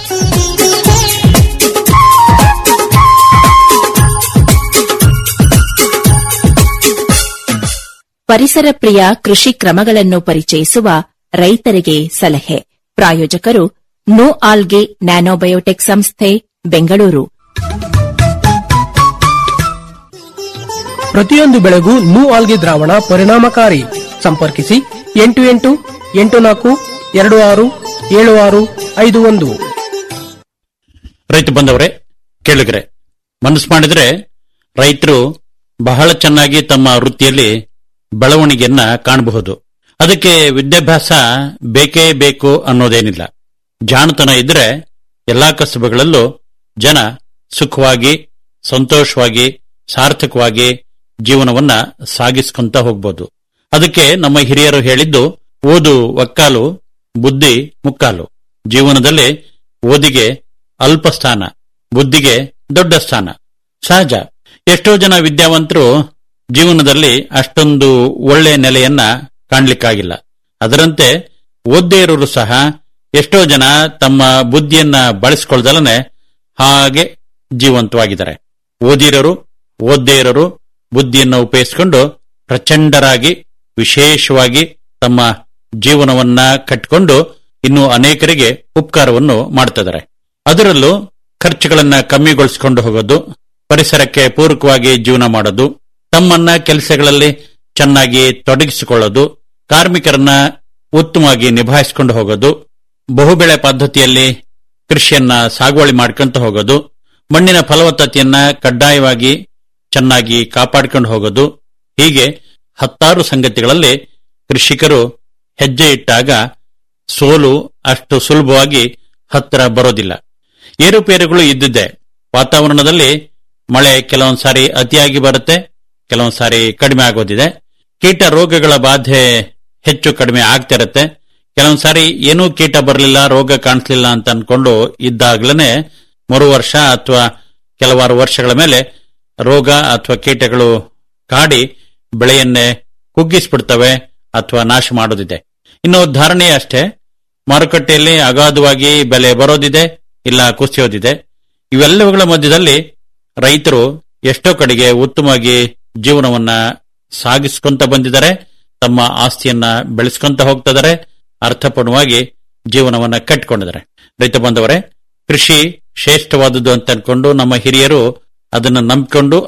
ಪರಿಸರ ಪ್ರಿಯ ಕೃಷಿ ಕ್ರಮಗಳನ್ನು ಪರಿಚಯಿಸುವ ರೈತರಿಗೆ ಸಲಹೆ ಪ್ರಾಯೋಜಕರು ನೋ ಆಲ್ಗೆ ನ್ಯಾನೋಬಯೋಟೆಕ್ ಸಂಸ್ಥೆ ಬೆಂಗಳೂರು ಪ್ರತಿಯೊಂದು ಬೆಳೆಗೂ ನೂ ಆಲ್ಗೆ ದ್ರಾವಣ ಪರಿಣಾಮಕಾರಿ ಸಂಪರ್ಕಿಸಿ ಎಂಟು ಎಂಟು ಎಂಟು ನಾಲ್ಕು ಎರಡು ಆರು ಏಳು ಆರು ಐದು ಒಂದು ರೈತ ಬಂದವರೇ ಕೇಳಿದ್ರೆ ಮನಸ್ಸು ಮಾಡಿದ್ರೆ ರೈತರು ಬಹಳ ಚೆನ್ನಾಗಿ ತಮ್ಮ ವೃತ್ತಿಯಲ್ಲಿ ಬೆಳವಣಿಗೆಯನ್ನ ಕಾಣಬಹುದು ಅದಕ್ಕೆ ವಿದ್ಯಾಭ್ಯಾಸ ಬೇಕೇ ಬೇಕು ಅನ್ನೋದೇನಿಲ್ಲ ಜಾಣತನ ಇದ್ರೆ ಎಲ್ಲಾ ಕಸಬುಗಳಲ್ಲೂ ಜನ ಸುಖವಾಗಿ ಸಂತೋಷವಾಗಿ ಸಾರ್ಥಕವಾಗಿ ಜೀವನವನ್ನ ಸಾಗಿಸ್ಕೊಂತ ಹೋಗ್ಬೋದು ಅದಕ್ಕೆ ನಮ್ಮ ಹಿರಿಯರು ಹೇಳಿದ್ದು ಓದು ಒಕ್ಕಾಲು ಬುದ್ಧಿ ಮುಕ್ಕಾಲು ಜೀವನದಲ್ಲಿ ಓದಿಗೆ ಅಲ್ಪ ಸ್ಥಾನ ಬುದ್ಧಿಗೆ ದೊಡ್ಡ ಸ್ಥಾನ ಸಹಜ ಎಷ್ಟೋ ಜನ ವಿದ್ಯಾವಂತರು ಜೀವನದಲ್ಲಿ ಅಷ್ಟೊಂದು ಒಳ್ಳೆ ನೆಲೆಯನ್ನ ಕಾಣ್ಲಿಕ್ಕಾಗಿಲ್ಲ ಅದರಂತೆ ಓದ್ದೇ ಇರೋರು ಸಹ ಎಷ್ಟೋ ಜನ ತಮ್ಮ ಬುದ್ಧಿಯನ್ನ ಬಳಸ್ಕೊಳ್ದಲನೆ ಹಾಗೆ ಜೀವಂತವಾಗಿದ್ದಾರೆ ಓದಿರೋರು ಓದ್ದೇ ಇರೋರು ಬುದ್ಧಿಯನ್ನ ಉಪಯೋಗಿಸಿಕೊಂಡು ಪ್ರಚಂಡರಾಗಿ ವಿಶೇಷವಾಗಿ ತಮ್ಮ ಜೀವನವನ್ನ ಕಟ್ಟಿಕೊಂಡು ಇನ್ನು ಅನೇಕರಿಗೆ ಉಪಕಾರವನ್ನು ಮಾಡ್ತಿದ್ದಾರೆ ಅದರಲ್ಲೂ ಖರ್ಚುಗಳನ್ನ ಕಮ್ಮಿಗೊಳಿಸಿಕೊಂಡು ಹೋಗೋದು ಪರಿಸರಕ್ಕೆ ಪೂರಕವಾಗಿ ಜೀವನ ಮಾಡೋದು ತಮ್ಮನ್ನ ಕೆಲಸಗಳಲ್ಲಿ ಚೆನ್ನಾಗಿ ತೊಡಗಿಸಿಕೊಳ್ಳೋದು ಕಾರ್ಮಿಕರನ್ನ ಉತ್ತಮವಾಗಿ ನಿಭಾಯಿಸಿಕೊಂಡು ಹೋಗೋದು ಬಹುಬೆಳೆ ಪದ್ಧತಿಯಲ್ಲಿ ಕೃಷಿಯನ್ನ ಸಾಗುವಳಿ ಮಾಡ್ಕೊಂತ ಹೋಗೋದು ಮಣ್ಣಿನ ಫಲವತ್ತತೆಯನ್ನ ಕಡ್ಡಾಯವಾಗಿ ಚೆನ್ನಾಗಿ ಕಾಪಾಡಿಕೊಂಡು ಹೋಗೋದು ಹೀಗೆ ಹತ್ತಾರು ಸಂಗತಿಗಳಲ್ಲಿ ಕೃಷಿಕರು ಹೆಜ್ಜೆ ಇಟ್ಟಾಗ ಸೋಲು ಅಷ್ಟು ಸುಲಭವಾಗಿ ಹತ್ತಿರ ಬರೋದಿಲ್ಲ ಏರುಪೇರುಗಳು ಇದ್ದಿದ್ದೆ ವಾತಾವರಣದಲ್ಲಿ ಮಳೆ ಕೆಲವೊಂದ್ ಸಾರಿ ಅತಿಯಾಗಿ ಬರುತ್ತೆ ಕೆಲವೊಂದ್ ಸಾರಿ ಕಡಿಮೆ ಆಗೋದಿದೆ ಕೀಟ ರೋಗಗಳ ಬಾಧೆ ಹೆಚ್ಚು ಕಡಿಮೆ ಆಗ್ತಿರತ್ತೆ ಕೆಲವೊಂದ್ ಸಾರಿ ಏನೂ ಕೀಟ ಬರಲಿಲ್ಲ ರೋಗ ಕಾಣಿಸ್ಲಿಲ್ಲ ಅಂತ ಅನ್ಕೊಂಡು ಇದ್ದಾಗ್ಲೇನೆ ಮರು ವರ್ಷ ಅಥವಾ ಕೆಲವಾರು ವರ್ಷಗಳ ಮೇಲೆ ರೋಗ ಅಥವಾ ಕೀಟಗಳು ಕಾಡಿ ಬೆಳೆಯನ್ನೇ ಕುಗ್ಗಿಸ್ಬಿಡ್ತವೆ ಅಥವಾ ನಾಶ ಮಾಡೋದಿದೆ ಇನ್ನು ಧಾರಣೆ ಅಷ್ಟೇ ಮಾರುಕಟ್ಟೆಯಲ್ಲಿ ಅಗಾಧವಾಗಿ ಬೆಲೆ ಬರೋದಿದೆ ಇಲ್ಲ ಕುಸಿಯೋದಿದೆ ಇವೆಲ್ಲವುಗಳ ಮಧ್ಯದಲ್ಲಿ ರೈತರು ಎಷ್ಟೋ ಕಡೆಗೆ ಉತ್ತಮವಾಗಿ ಜೀವನವನ್ನ ಸಾಗಿಸ್ಕೊಂತ ಬಂದಿದ್ದಾರೆ ತಮ್ಮ ಆಸ್ತಿಯನ್ನ ಬೆಳೆಸ್ಕೊಂತ ಹೋಗ್ತಿದ್ದಾರೆ ಅರ್ಥಪೂರ್ಣವಾಗಿ ಜೀವನವನ್ನ ಕಟ್ಟಿಕೊಂಡಿದ್ದಾರೆ ರೈತ ಬಂದವರೇ ಕೃಷಿ ಶ್ರೇಷ್ಠವಾದುದು ಅಂತ ಅನ್ಕೊಂಡು ನಮ್ಮ ಹಿರಿಯರು ಅದನ್ನು ನಂಬಿಕೊಂಡು